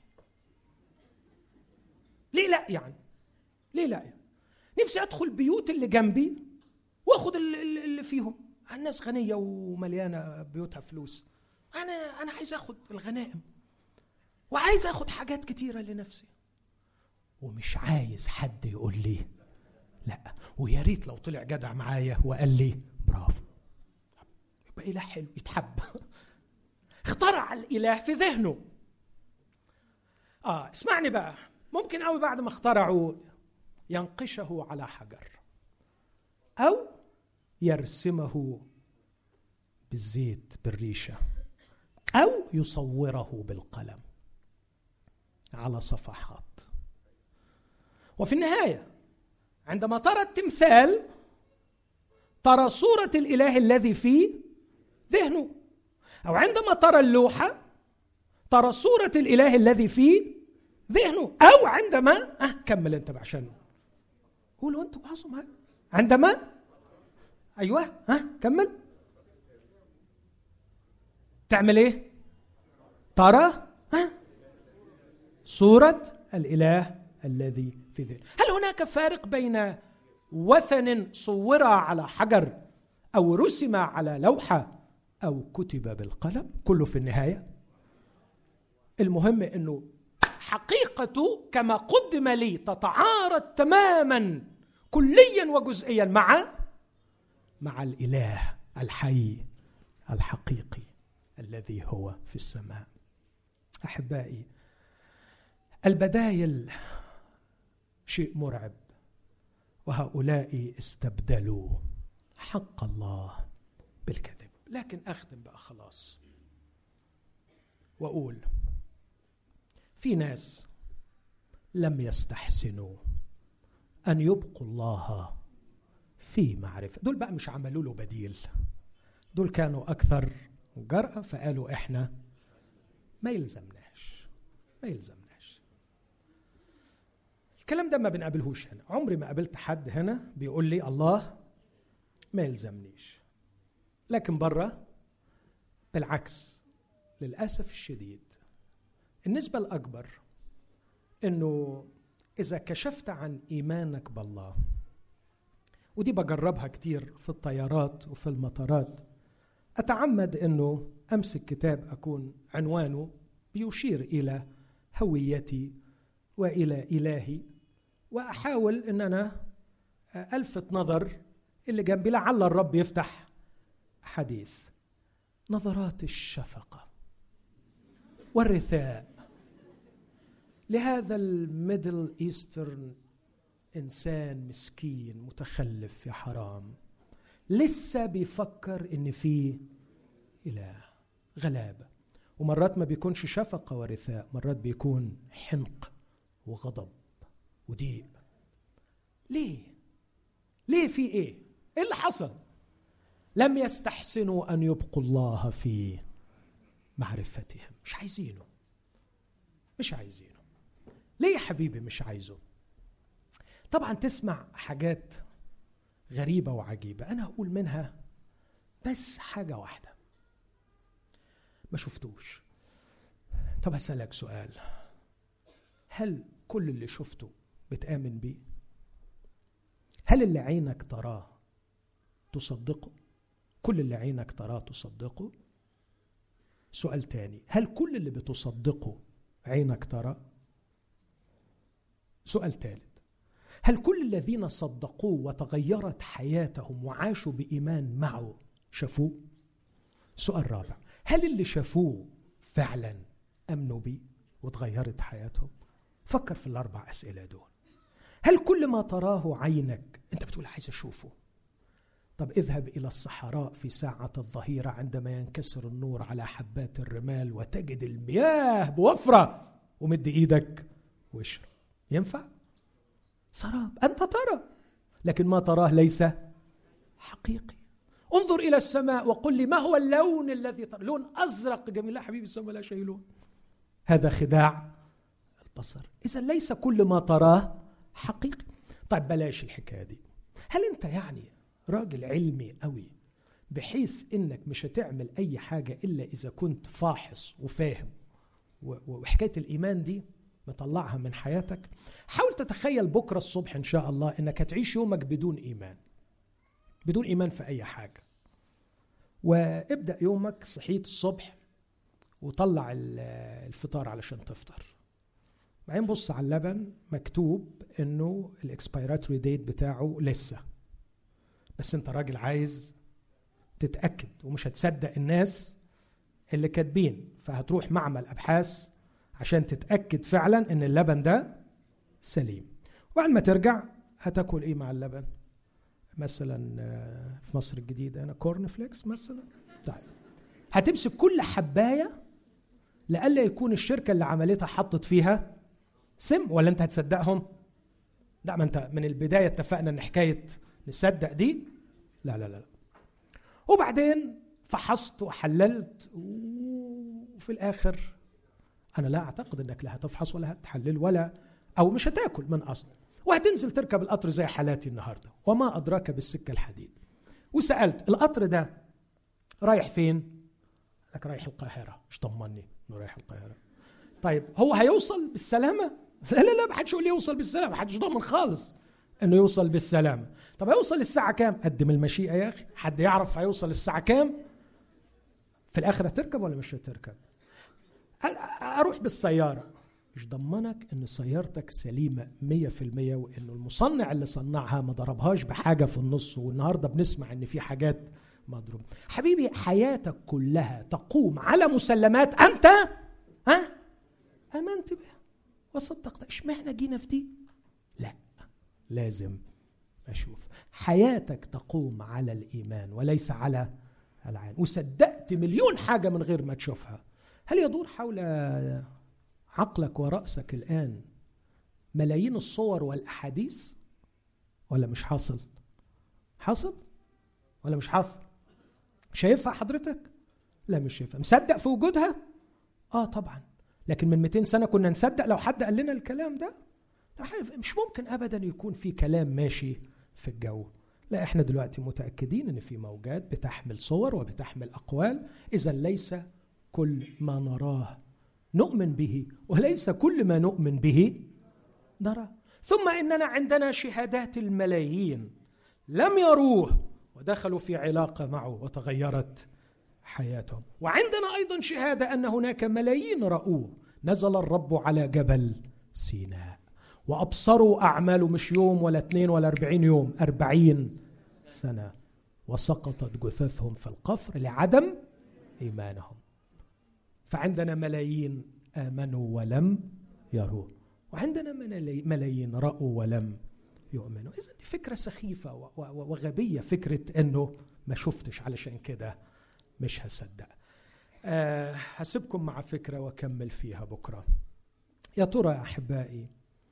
ليه لا يعني ليه لا يعني نفسي ادخل بيوت اللي جنبي واخد اللي فيهم الناس غنيه ومليانه بيوتها فلوس انا انا عايز اخد الغنائم وعايز اخد حاجات كتيره لنفسي ومش عايز حد يقول لي لا ويا ريت لو طلع جدع معايا وقال لي برافو يبقى اله حلو يتحب اخترع الاله في ذهنه اه اسمعني بقى ممكن قوي بعد ما اخترعوا ينقشه على حجر او يرسمه بالزيت بالريشه او يصوره بالقلم على صفحات وفي النهايه عندما ترى التمثال ترى صوره الاله الذي في ذهنه او عندما ترى اللوحه ترى صوره الاله الذي في ذهنه او عندما أه كمل انت بقى عشان قولوا انتوا بعضهم عندما ايوه ها كمل تعمل ايه ترى ها صورة الإله الذي في ذهن هل هناك فارق بين وثن صور على حجر او رسم على لوحه او كتب بالقلم كله في النهايه المهم انه حقيقته كما قدم لي تتعارض تماما كليا وجزئيا مع مع الاله الحي الحقيقي الذي هو في السماء احبائي البدايل شيء مرعب وهؤلاء استبدلوا حق الله بالكذب لكن اختم بقى خلاص واقول في ناس لم يستحسنوا ان يبقوا الله في معرفه دول بقى مش عملوا له بديل دول كانوا اكثر جرأة فقالوا احنا ما يلزمناش ما يلزمناش الكلام ده ما بنقابلهوش هنا عمري ما قابلت حد هنا بيقول لي الله ما يلزمنيش لكن بره بالعكس للاسف الشديد النسبه الاكبر انه اذا كشفت عن ايمانك بالله ودي بجربها كتير في الطيارات وفي المطارات اتعمد انه امسك كتاب اكون عنوانه بيشير الى هويتي والى الهي واحاول ان انا الفت نظر اللي جنبي لعل الرب يفتح حديث نظرات الشفقه والرثاء لهذا الميدل ايسترن انسان مسكين متخلف يا حرام لسه بيفكر ان في اله غلابه ومرات ما بيكونش شفقه ورثاء مرات بيكون حنق وغضب وضيق ليه ليه في ايه ايه اللي حصل لم يستحسنوا ان يبقوا الله في معرفتهم مش عايزينه مش عايزينه ليه يا حبيبي مش عايزه طبعا تسمع حاجات غريبه وعجيبه انا هقول منها بس حاجه واحده ما شفتوش طب اسالك سؤال هل كل اللي شفته بتامن بيه هل اللي عينك تراه تصدقه كل اللي عينك تراه تصدقه سؤال تاني هل كل اللي بتصدقه عينك ترى سؤال ثالث هل كل الذين صدقوه وتغيرت حياتهم وعاشوا بايمان معه شافوه سؤال رابع هل اللي شافوه فعلا امنوا بيه وتغيرت حياتهم فكر في الاربع اسئله دول هل كل ما تراه عينك انت بتقول عايز اشوفه طب اذهب الى الصحراء في ساعه الظهيره عندما ينكسر النور على حبات الرمال وتجد المياه بوفره ومد ايدك واشرب ينفع سراب انت ترى لكن ما تراه ليس حقيقي انظر الى السماء وقل لي ما هو اللون الذي ترى لون ازرق جميل لا حبيبي السماء لا شيء لون هذا خداع البصر اذا ليس كل ما تراه حقيقي طيب بلاش الحكايه دي هل انت يعني راجل علمي قوي بحيث انك مش هتعمل اي حاجه الا اذا كنت فاحص وفاهم وحكايه الايمان دي مطلعها من حياتك حاول تتخيل بكره الصبح ان شاء الله انك هتعيش يومك بدون ايمان بدون ايمان في اي حاجه وابدا يومك صحيت الصبح وطلع الفطار علشان تفطر بعدين بص على اللبن مكتوب انه الاكسبيراتوري ديت بتاعه لسه بس انت راجل عايز تتاكد ومش هتصدق الناس اللي كاتبين فهتروح معمل ابحاث عشان تتاكد فعلا ان اللبن ده سليم وبعد ما ترجع هتاكل ايه مع اللبن مثلا آه، في مصر الجديده انا كورن فليكس مثلا طيب هتمسك كل حبايه لألا يكون الشركة اللي عملتها حطت فيها سم ولا أنت هتصدقهم؟ لا ما أنت من البداية اتفقنا إن حكاية نصدق دي لا لا لا وبعدين فحصت وحللت وفي الاخر انا لا اعتقد انك لا هتفحص ولا هتحلل ولا او مش هتاكل من اصل وهتنزل تركب القطر زي حالاتي النهارده وما ادراك بالسكه الحديد وسالت القطر ده رايح فين؟ لك رايح القاهره مش طمني انه رايح القاهره طيب هو هيوصل بالسلامه؟ لا لا لا ما حدش يقول لي يوصل بالسلامه ما حدش ضامن خالص انه يوصل بالسلامه طب هيوصل الساعه كام قدم المشيئه يا اخي حد يعرف هيوصل الساعه كام في الاخر هتركب ولا مش هتركب اروح بالسياره مش ضمنك ان سيارتك سليمه 100% وانه المصنع اللي صنعها ما ضربهاش بحاجه في النص والنهارده بنسمع ان في حاجات مضروبه حبيبي حياتك كلها تقوم على مسلمات انت ها امنت بها وصدقت اشمعنى جينا في دي لا لازم اشوف حياتك تقوم على الايمان وليس على العين وصدقت مليون حاجه من غير ما تشوفها هل يدور حول عقلك وراسك الان ملايين الصور والاحاديث ولا مش حاصل حاصل ولا مش حاصل شايفها حضرتك لا مش شايفها مصدق في وجودها اه طبعا لكن من 200 سنه كنا نصدق لو حد قال لنا الكلام ده مش ممكن ابدا يكون في كلام ماشي في الجو لا احنا دلوقتي متاكدين ان في موجات بتحمل صور وبتحمل اقوال اذا ليس كل ما نراه نؤمن به وليس كل ما نؤمن به نرى ثم اننا عندنا شهادات الملايين لم يروه ودخلوا في علاقه معه وتغيرت حياتهم وعندنا ايضا شهاده ان هناك ملايين راوه نزل الرب على جبل سيناء وابصروا اعماله مش يوم ولا اثنين ولا اربعين يوم اربعين سنه وسقطت جثثهم في القفر لعدم ايمانهم فعندنا ملايين امنوا ولم يروا وعندنا ملايين راوا ولم يؤمنوا اذا دي فكره سخيفه وغبيه فكره انه ما شفتش علشان كده مش هصدق أه هسيبكم مع فكره واكمل فيها بكره يا ترى يا احبائي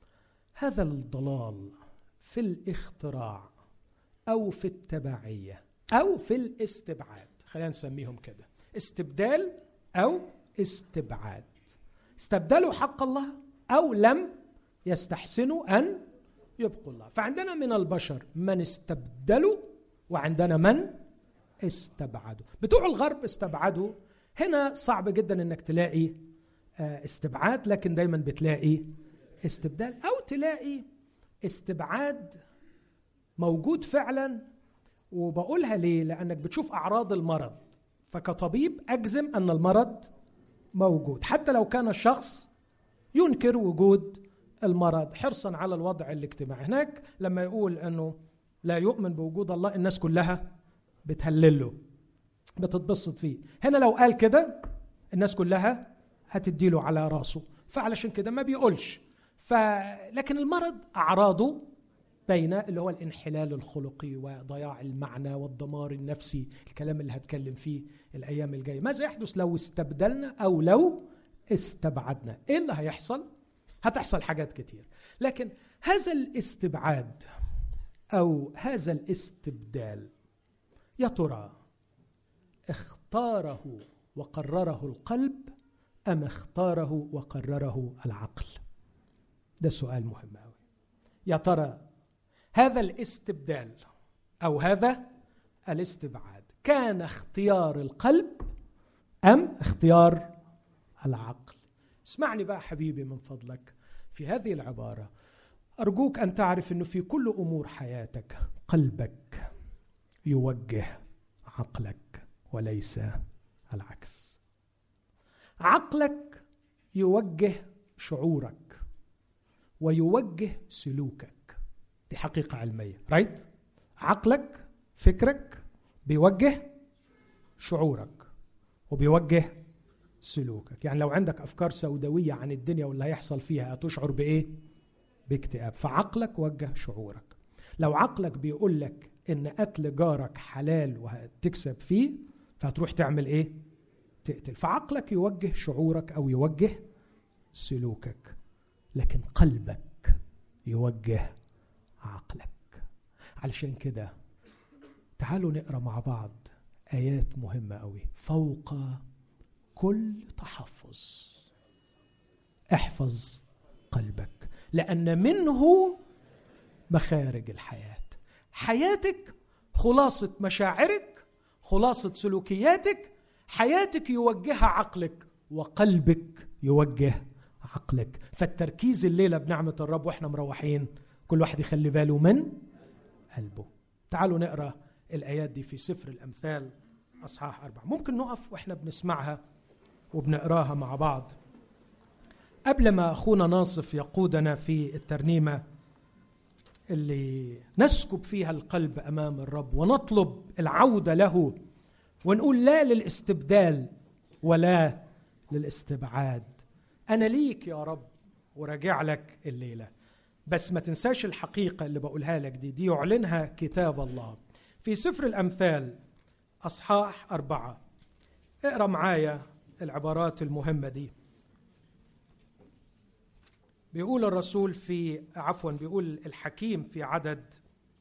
هذا الضلال في الاختراع او في التبعيه او في الاستبعاد خلينا نسميهم كده استبدال او استبعاد استبدلوا حق الله او لم يستحسنوا ان يبقوا الله فعندنا من البشر من استبدلوا وعندنا من استبعدوا بتوع الغرب استبعدوا هنا صعب جدا انك تلاقي آه، استبعاد لكن دايما بتلاقي استبدال او تلاقي استبعاد موجود فعلا وبقولها ليه لانك بتشوف اعراض المرض فكطبيب اجزم ان المرض موجود حتى لو كان الشخص ينكر وجود المرض حرصا على الوضع الاجتماعي هناك لما يقول انه لا يؤمن بوجود الله الناس كلها بتهلله بتتبسط فيه هنا لو قال كده الناس كلها هتديله على راسه فعلشان كده ما بيقولش ف لكن المرض اعراضه بين اللي هو الانحلال الخلقي وضياع المعنى والدمار النفسي الكلام اللي هتكلم فيه الايام الجايه ماذا يحدث لو استبدلنا او لو استبعدنا ايه اللي هيحصل هتحصل حاجات كتير لكن هذا الاستبعاد او هذا الاستبدال يا ترى اختاره وقرره القلب ام اختاره وقرره العقل ده سؤال مهم قوي يا ترى هذا الاستبدال او هذا الاستبعاد كان اختيار القلب ام اختيار العقل اسمعني بقى حبيبي من فضلك في هذه العباره ارجوك ان تعرف انه في كل امور حياتك قلبك يوجه عقلك وليس العكس عقلك يوجه شعورك ويوجه سلوكك دي حقيقه علميه رايت عقلك فكرك بيوجه شعورك وبيوجه سلوكك يعني لو عندك افكار سوداويه عن الدنيا واللي هيحصل فيها هتشعر بايه باكتئاب فعقلك وجه شعورك لو عقلك بيقول لك ان قتل جارك حلال وهتكسب فيه فهتروح تعمل ايه تقتل فعقلك يوجه شعورك او يوجه سلوكك لكن قلبك يوجه عقلك علشان كده تعالوا نقرا مع بعض ايات مهمه قوي فوق كل تحفظ احفظ قلبك لان منه مخارج الحياه حياتك خلاصه مشاعرك خلاصه سلوكياتك حياتك يوجهها عقلك وقلبك يوجه عقلك فالتركيز الليله بنعمه الرب واحنا مروحين كل واحد يخلي باله من قلبه تعالوا نقرا الايات دي في سفر الامثال اصحاح اربعه ممكن نقف واحنا بنسمعها وبنقراها مع بعض قبل ما اخونا ناصف يقودنا في الترنيمه اللي نسكب فيها القلب امام الرب ونطلب العوده له ونقول لا للاستبدال ولا للاستبعاد انا ليك يا رب وراجع لك الليله بس ما تنساش الحقيقه اللي بقولها لك دي دي يعلنها كتاب الله في سفر الامثال اصحاح اربعه اقرا معايا العبارات المهمه دي بيقول الرسول في عفوا بيقول الحكيم في عدد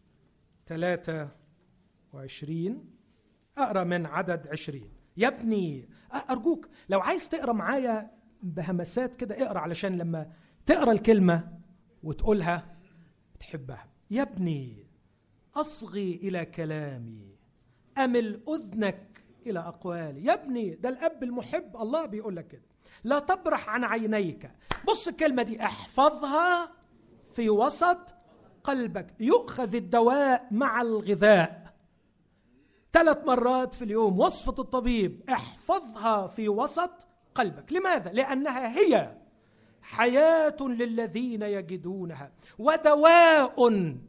23 اقرا من عدد 20 يا ابني ارجوك لو عايز تقرا معايا بهمسات كده اقرا علشان لما تقرا الكلمه وتقولها تحبها يا ابني اصغي الى كلامي امل اذنك الى اقوالي يا ابني ده الاب المحب الله بيقول لك كده لا تبرح عن عينيك بص الكلمه دي احفظها في وسط قلبك يؤخذ الدواء مع الغذاء ثلاث مرات في اليوم وصفه الطبيب احفظها في وسط قلبك لماذا لانها هي حياه للذين يجدونها ودواء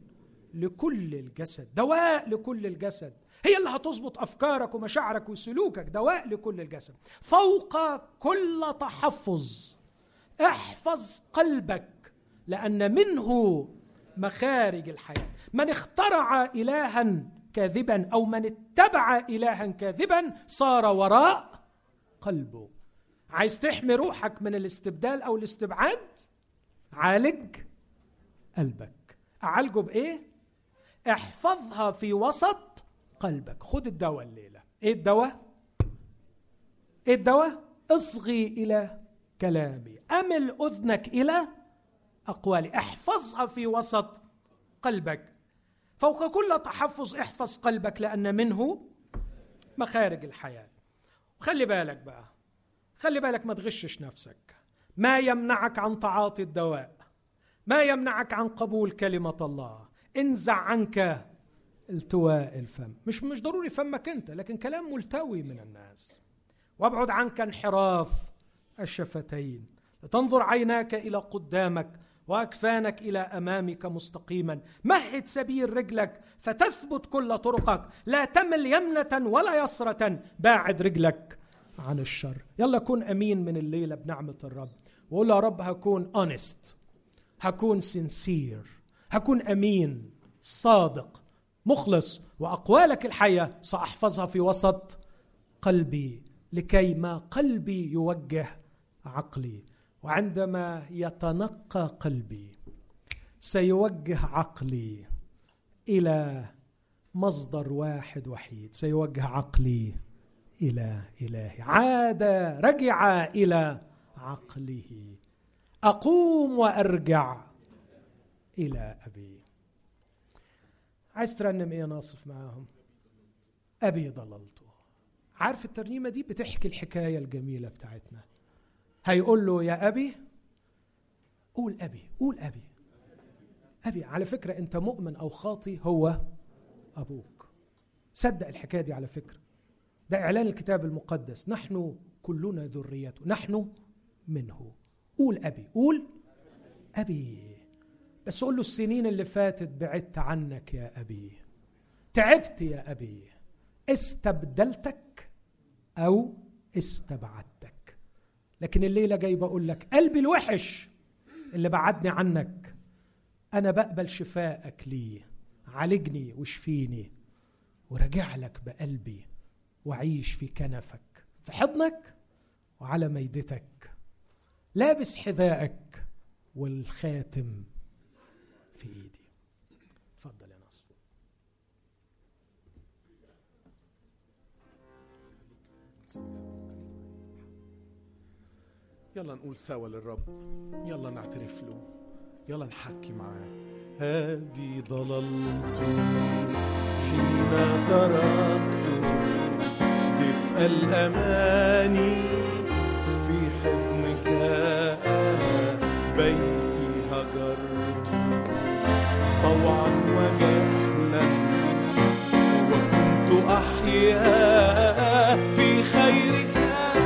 لكل الجسد دواء لكل الجسد هي اللي هتظبط افكارك ومشاعرك وسلوكك دواء لكل الجسد فوق كل تحفظ احفظ قلبك لان منه مخارج الحياه من اخترع الها كاذبا او من اتبع الها كاذبا صار وراء قلبه عايز تحمي روحك من الاستبدال او الاستبعاد عالج قلبك اعالجه بايه احفظها في وسط قلبك خد الدواء الليله ايه الدواء ايه الدواء اصغي الى كلامي امل اذنك الى اقوالي احفظها في وسط قلبك فوق كل تحفظ احفظ قلبك لان منه مخارج الحياه خلي بالك بقى خلي بالك ما تغشش نفسك ما يمنعك عن تعاطي الدواء ما يمنعك عن قبول كلمه الله انزع عنك التواء الفم مش مش ضروري فمك انت لكن كلام ملتوي من الناس وابعد عنك انحراف الشفتين لتنظر عيناك الى قدامك واكفانك الى امامك مستقيما مهد سبيل رجلك فتثبت كل طرقك لا تمل يمنه ولا يسره باعد رجلك عن الشر يلا كن امين من الليله بنعمه الرب وقول يا رب هكون اونست هكون سنسير هكون امين صادق مخلص واقوالك الحيه ساحفظها في وسط قلبي لكي ما قلبي يوجه عقلي وعندما يتنقى قلبي سيوجه عقلي الى مصدر واحد وحيد سيوجه عقلي الى الهي عاد رجع الى عقله اقوم وارجع الى ابي عايز ترنم ايه يا ناصف معاهم ابي ضللته عارف الترنيمه دي بتحكي الحكايه الجميله بتاعتنا هيقول له يا ابي قول ابي قول ابي ابي على فكره انت مؤمن او خاطي هو ابوك صدق الحكايه دي على فكره ده اعلان الكتاب المقدس نحن كلنا ذريته نحن منه قول ابي قول ابي بس قول له السنين اللي فاتت بعدت عنك يا ابي تعبت يا ابي استبدلتك او استبعدتك لكن الليله جاي بقول لك قلبي الوحش اللي بعدني عنك انا بقبل شفائك ليه عالجني واشفيني وراجع لك بقلبي واعيش في كنفك في حضنك وعلى ميدتك لابس حذائك والخاتم في ايدي اتفضل يا ناصر يلا نقول سوا للرب يلا نعترف له يلا نحكي معاه أبي ضللت حين تركت دفء الأماني في حضنك جوعا وجهلا وكنت أحيا في خيرك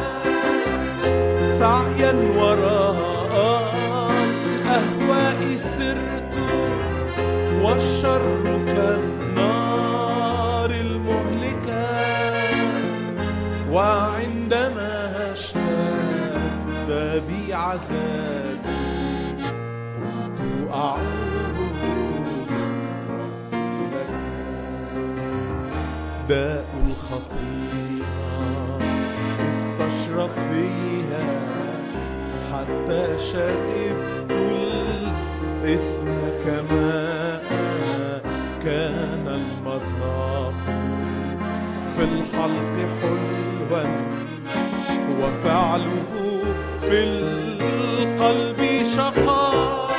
سعيا وراء الأهواء سرت والشر كالنار المهلكة وعندما اشتد بي عذابي قلت أعود لك داء الخطيئة استشرف فيها حتى شربت الإثم كما كان المذاق في الحلق حلوا وفعله في القلب شقاء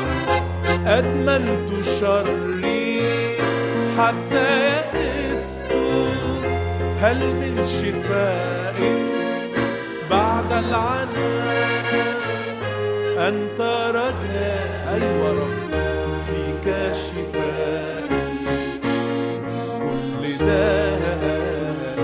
أدمنت شري حتى يئست هل من شفاء بعد العناء أنت رجاء أيوة رب فيك شفاء كل داء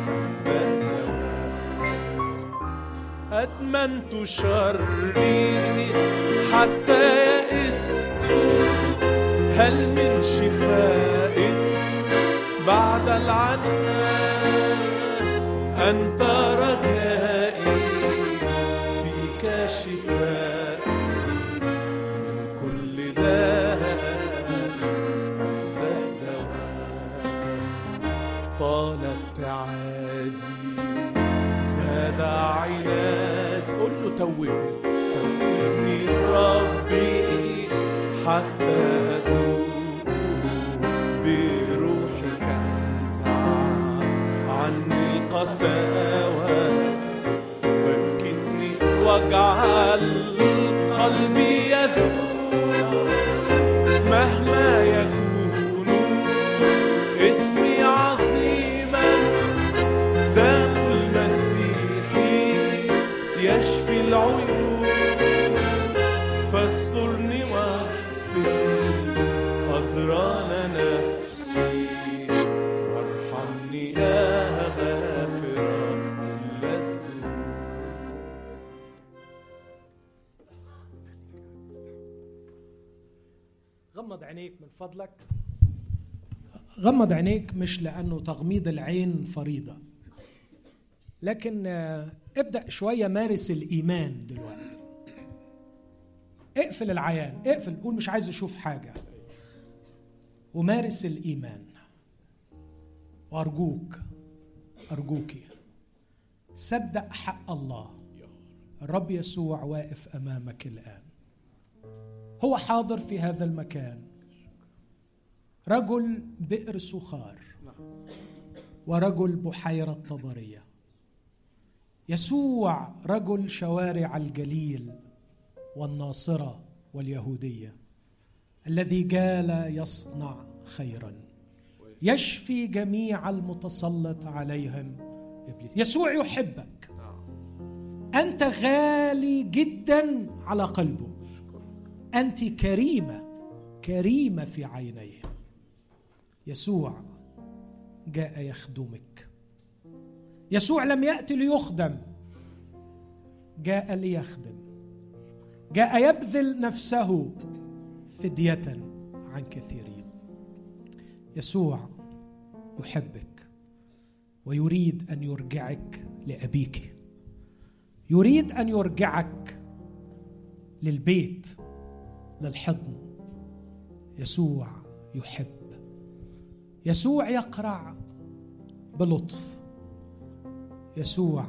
أدمنت شري حتى يئست هل من شفاء بعد العناء أنت رجائي فيك شفاء من كل داء أنت دواء طال ابتعادي زاد عناد قل له توبني توبني ربي حتى أتوب بروحك انزع عني القساوة وكتني واجعل قلبي يذوب مهما يكون اسمي عظيما دم المسيح يشفي العيوب فاسترني واغسل أدران نفسي وارحمني يا غافر كل الذنوب غمض عينيك من فضلك غمض عينيك مش لانه تغميض العين فريضه لكن آه، ابدا شويه مارس الايمان دلوقتي اقفل العيان اقفل قول مش عايز اشوف حاجه ومارس الايمان وارجوك ارجوكي صدق حق الله الرب يسوع واقف امامك الان هو حاضر في هذا المكان رجل بئر سخار ورجل بحيرة طبرية يسوع رجل شوارع الجليل والناصرة واليهودية الذي جال يصنع خيرا يشفي جميع المتسلط عليهم إبليس يسوع يحبك أنت غالي جدا على قلبه أنت كريمة كريمة في عينيه يسوع جاء يخدمك يسوع لم يأتي ليخدم جاء ليخدم جاء يبذل نفسه فدية عن كثيرين يسوع يحبك ويريد أن يرجعك لأبيك يريد أن يرجعك للبيت للحضن يسوع يحب يسوع يقرع بلطف يسوع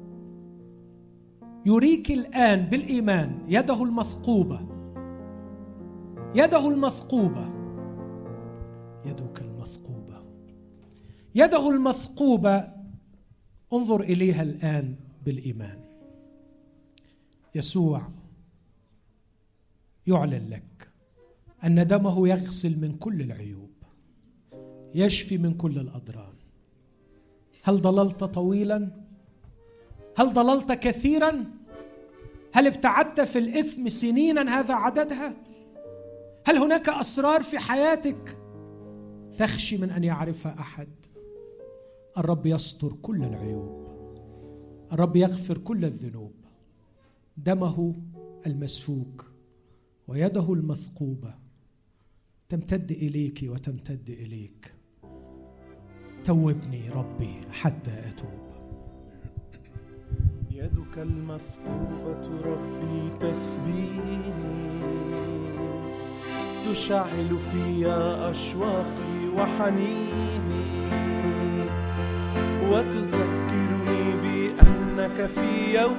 يريك الان بالايمان يده المثقوبه يده المثقوبه يدك المثقوبه يده المثقوبه انظر اليها الان بالايمان يسوع يعلن لك ان دمه يغسل من كل العيوب يشفي من كل الاضرار هل ضللت طويلا هل ضللت كثيرا هل ابتعدت في الاثم سنينا هذا عددها هل هناك اسرار في حياتك تخشي من ان يعرفها احد الرب يستر كل العيوب الرب يغفر كل الذنوب دمه المسفوك ويده المثقوبه تمتد اليك وتمتد اليك توبني ربي حتى اتوب يدك المثقوبة ربي تسبيني تشعل في أشواقي وحنيني وتذكرني بأنك في يوم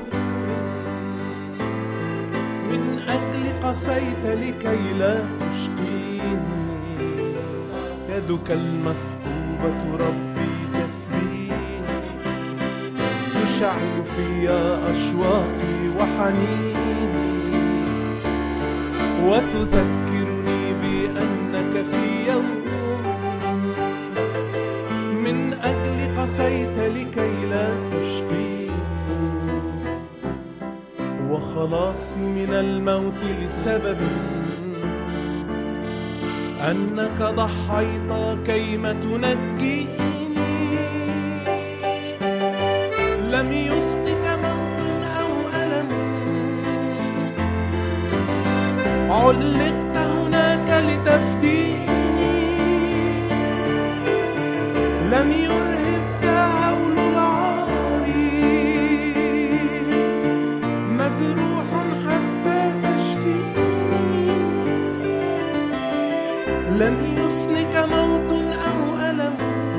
من أجل قسيت لكي لا تشقيني يدك المثقوبة ربي تسبيني تشعل في أشواقي وحنيني وتذكرني بأنك في يوم من أجل قسيت لكي لا تشقيني وخلاصي من الموت لسبب أنك ضحيت كيما تنجيني لم يسقك موت أو ألم علقت هناك لتفديني لم يرهبك هول العار مجروح حتى تشفيني لم يسنك موت أو ألم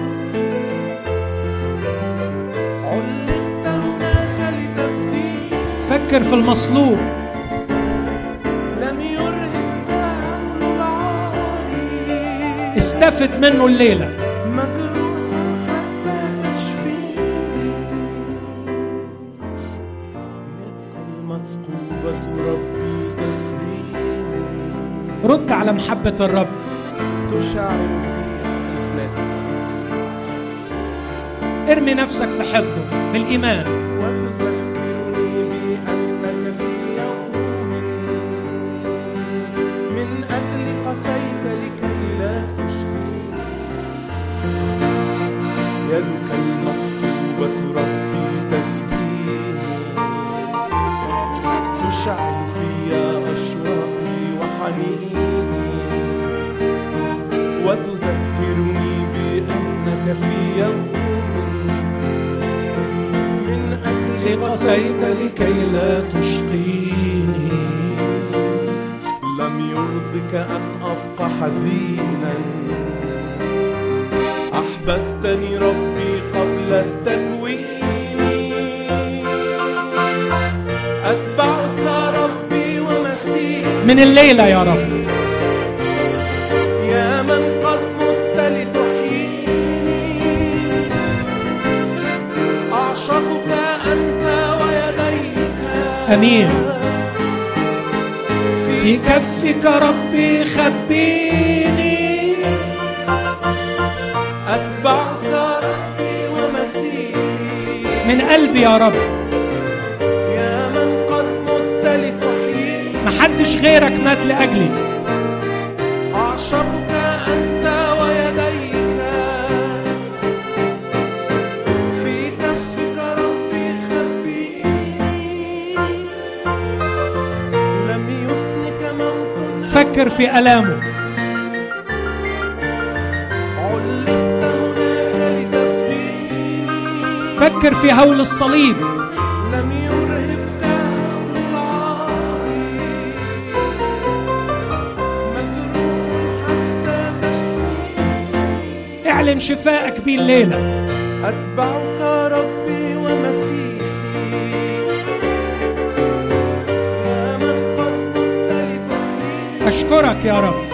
علقت هناك لتفديني فكر في المصلوب لم يرهبك هول العار استفد منه الليله مجروحا حتى تشفيني يدك المثقوبة ربي تسبيني رد على محبه الرب تشعل في طفلتي ارمي نفسك في حضنه بالايمان وتذكرني بأنك في يوم من أجل قسيت لكي لا تشقيني يدك المثقوبة ربي تسبيني تشعل في أشواقي وحنيني وتذكرني بأنك في يوم من أجل قسيت لكي لا تشقيني لم يرضك أن أبقى حزينا أحببتني ربي قبل التكوين أتبعك ربي ومسيحي من الليله يا رب يا من قد مت لتحييني أعشقك أنت ويديك امين في كفك ربي خبيني أتبعك ربي ومسيحي من قلبي يا رب يا من قد مت لتحييني محدش غيرك مات لاجلي أعشقك أنت ويديك في كفك ربي خبيني لم يسنك موت فكر في الامه علقت هناك لتفديني فكر في هول الصليب لم يرهبك هول العار مجروح حتى تشفيني اعلن شفائك بيه الليله أتبعك ربي ومسيحي يا من قد مت لتحيي اشكرك يا رب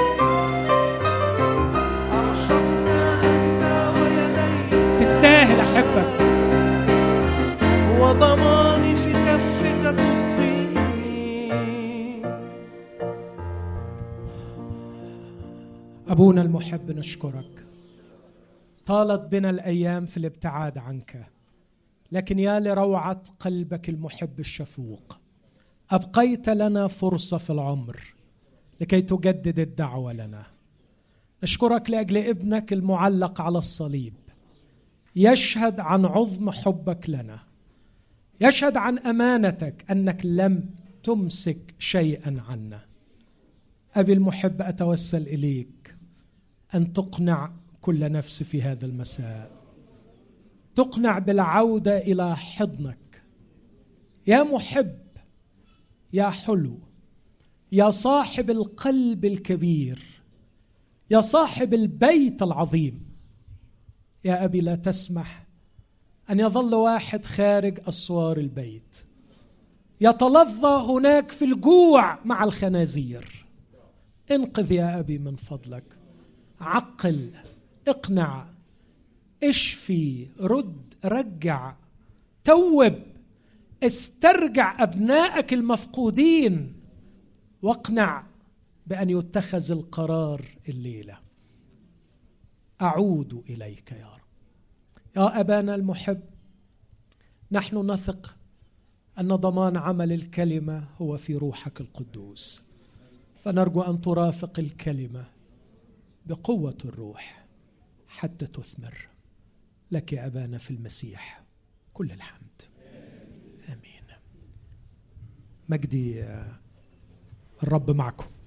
أعشقك أنت ويديك تستاهل احبك وضماني في كفك تبقيني ابونا المحب نشكرك طالت بنا الايام في الابتعاد عنك لكن يا لروعه قلبك المحب الشفوق ابقيت لنا فرصه في العمر لكي تجدد الدعوه لنا نشكرك لاجل ابنك المعلق على الصليب يشهد عن عظم حبك لنا يشهد عن امانتك انك لم تمسك شيئا عنا ابي المحب اتوسل اليك ان تقنع كل نفس في هذا المساء تقنع بالعوده الى حضنك يا محب يا حلو يا صاحب القلب الكبير يا صاحب البيت العظيم يا ابي لا تسمح ان يظل واحد خارج اسوار البيت يتلظى هناك في الجوع مع الخنازير انقذ يا ابي من فضلك عقل اقنع اشفي رد رجع توب استرجع ابنائك المفقودين واقنع بان يتخذ القرار الليله اعود اليك يا رب يا ابانا المحب نحن نثق ان ضمان عمل الكلمه هو في روحك القدوس فنرجو ان ترافق الكلمه بقوه الروح حتى تثمر لك يا ابانا في المسيح كل الحمد امين مجدي الرب معكم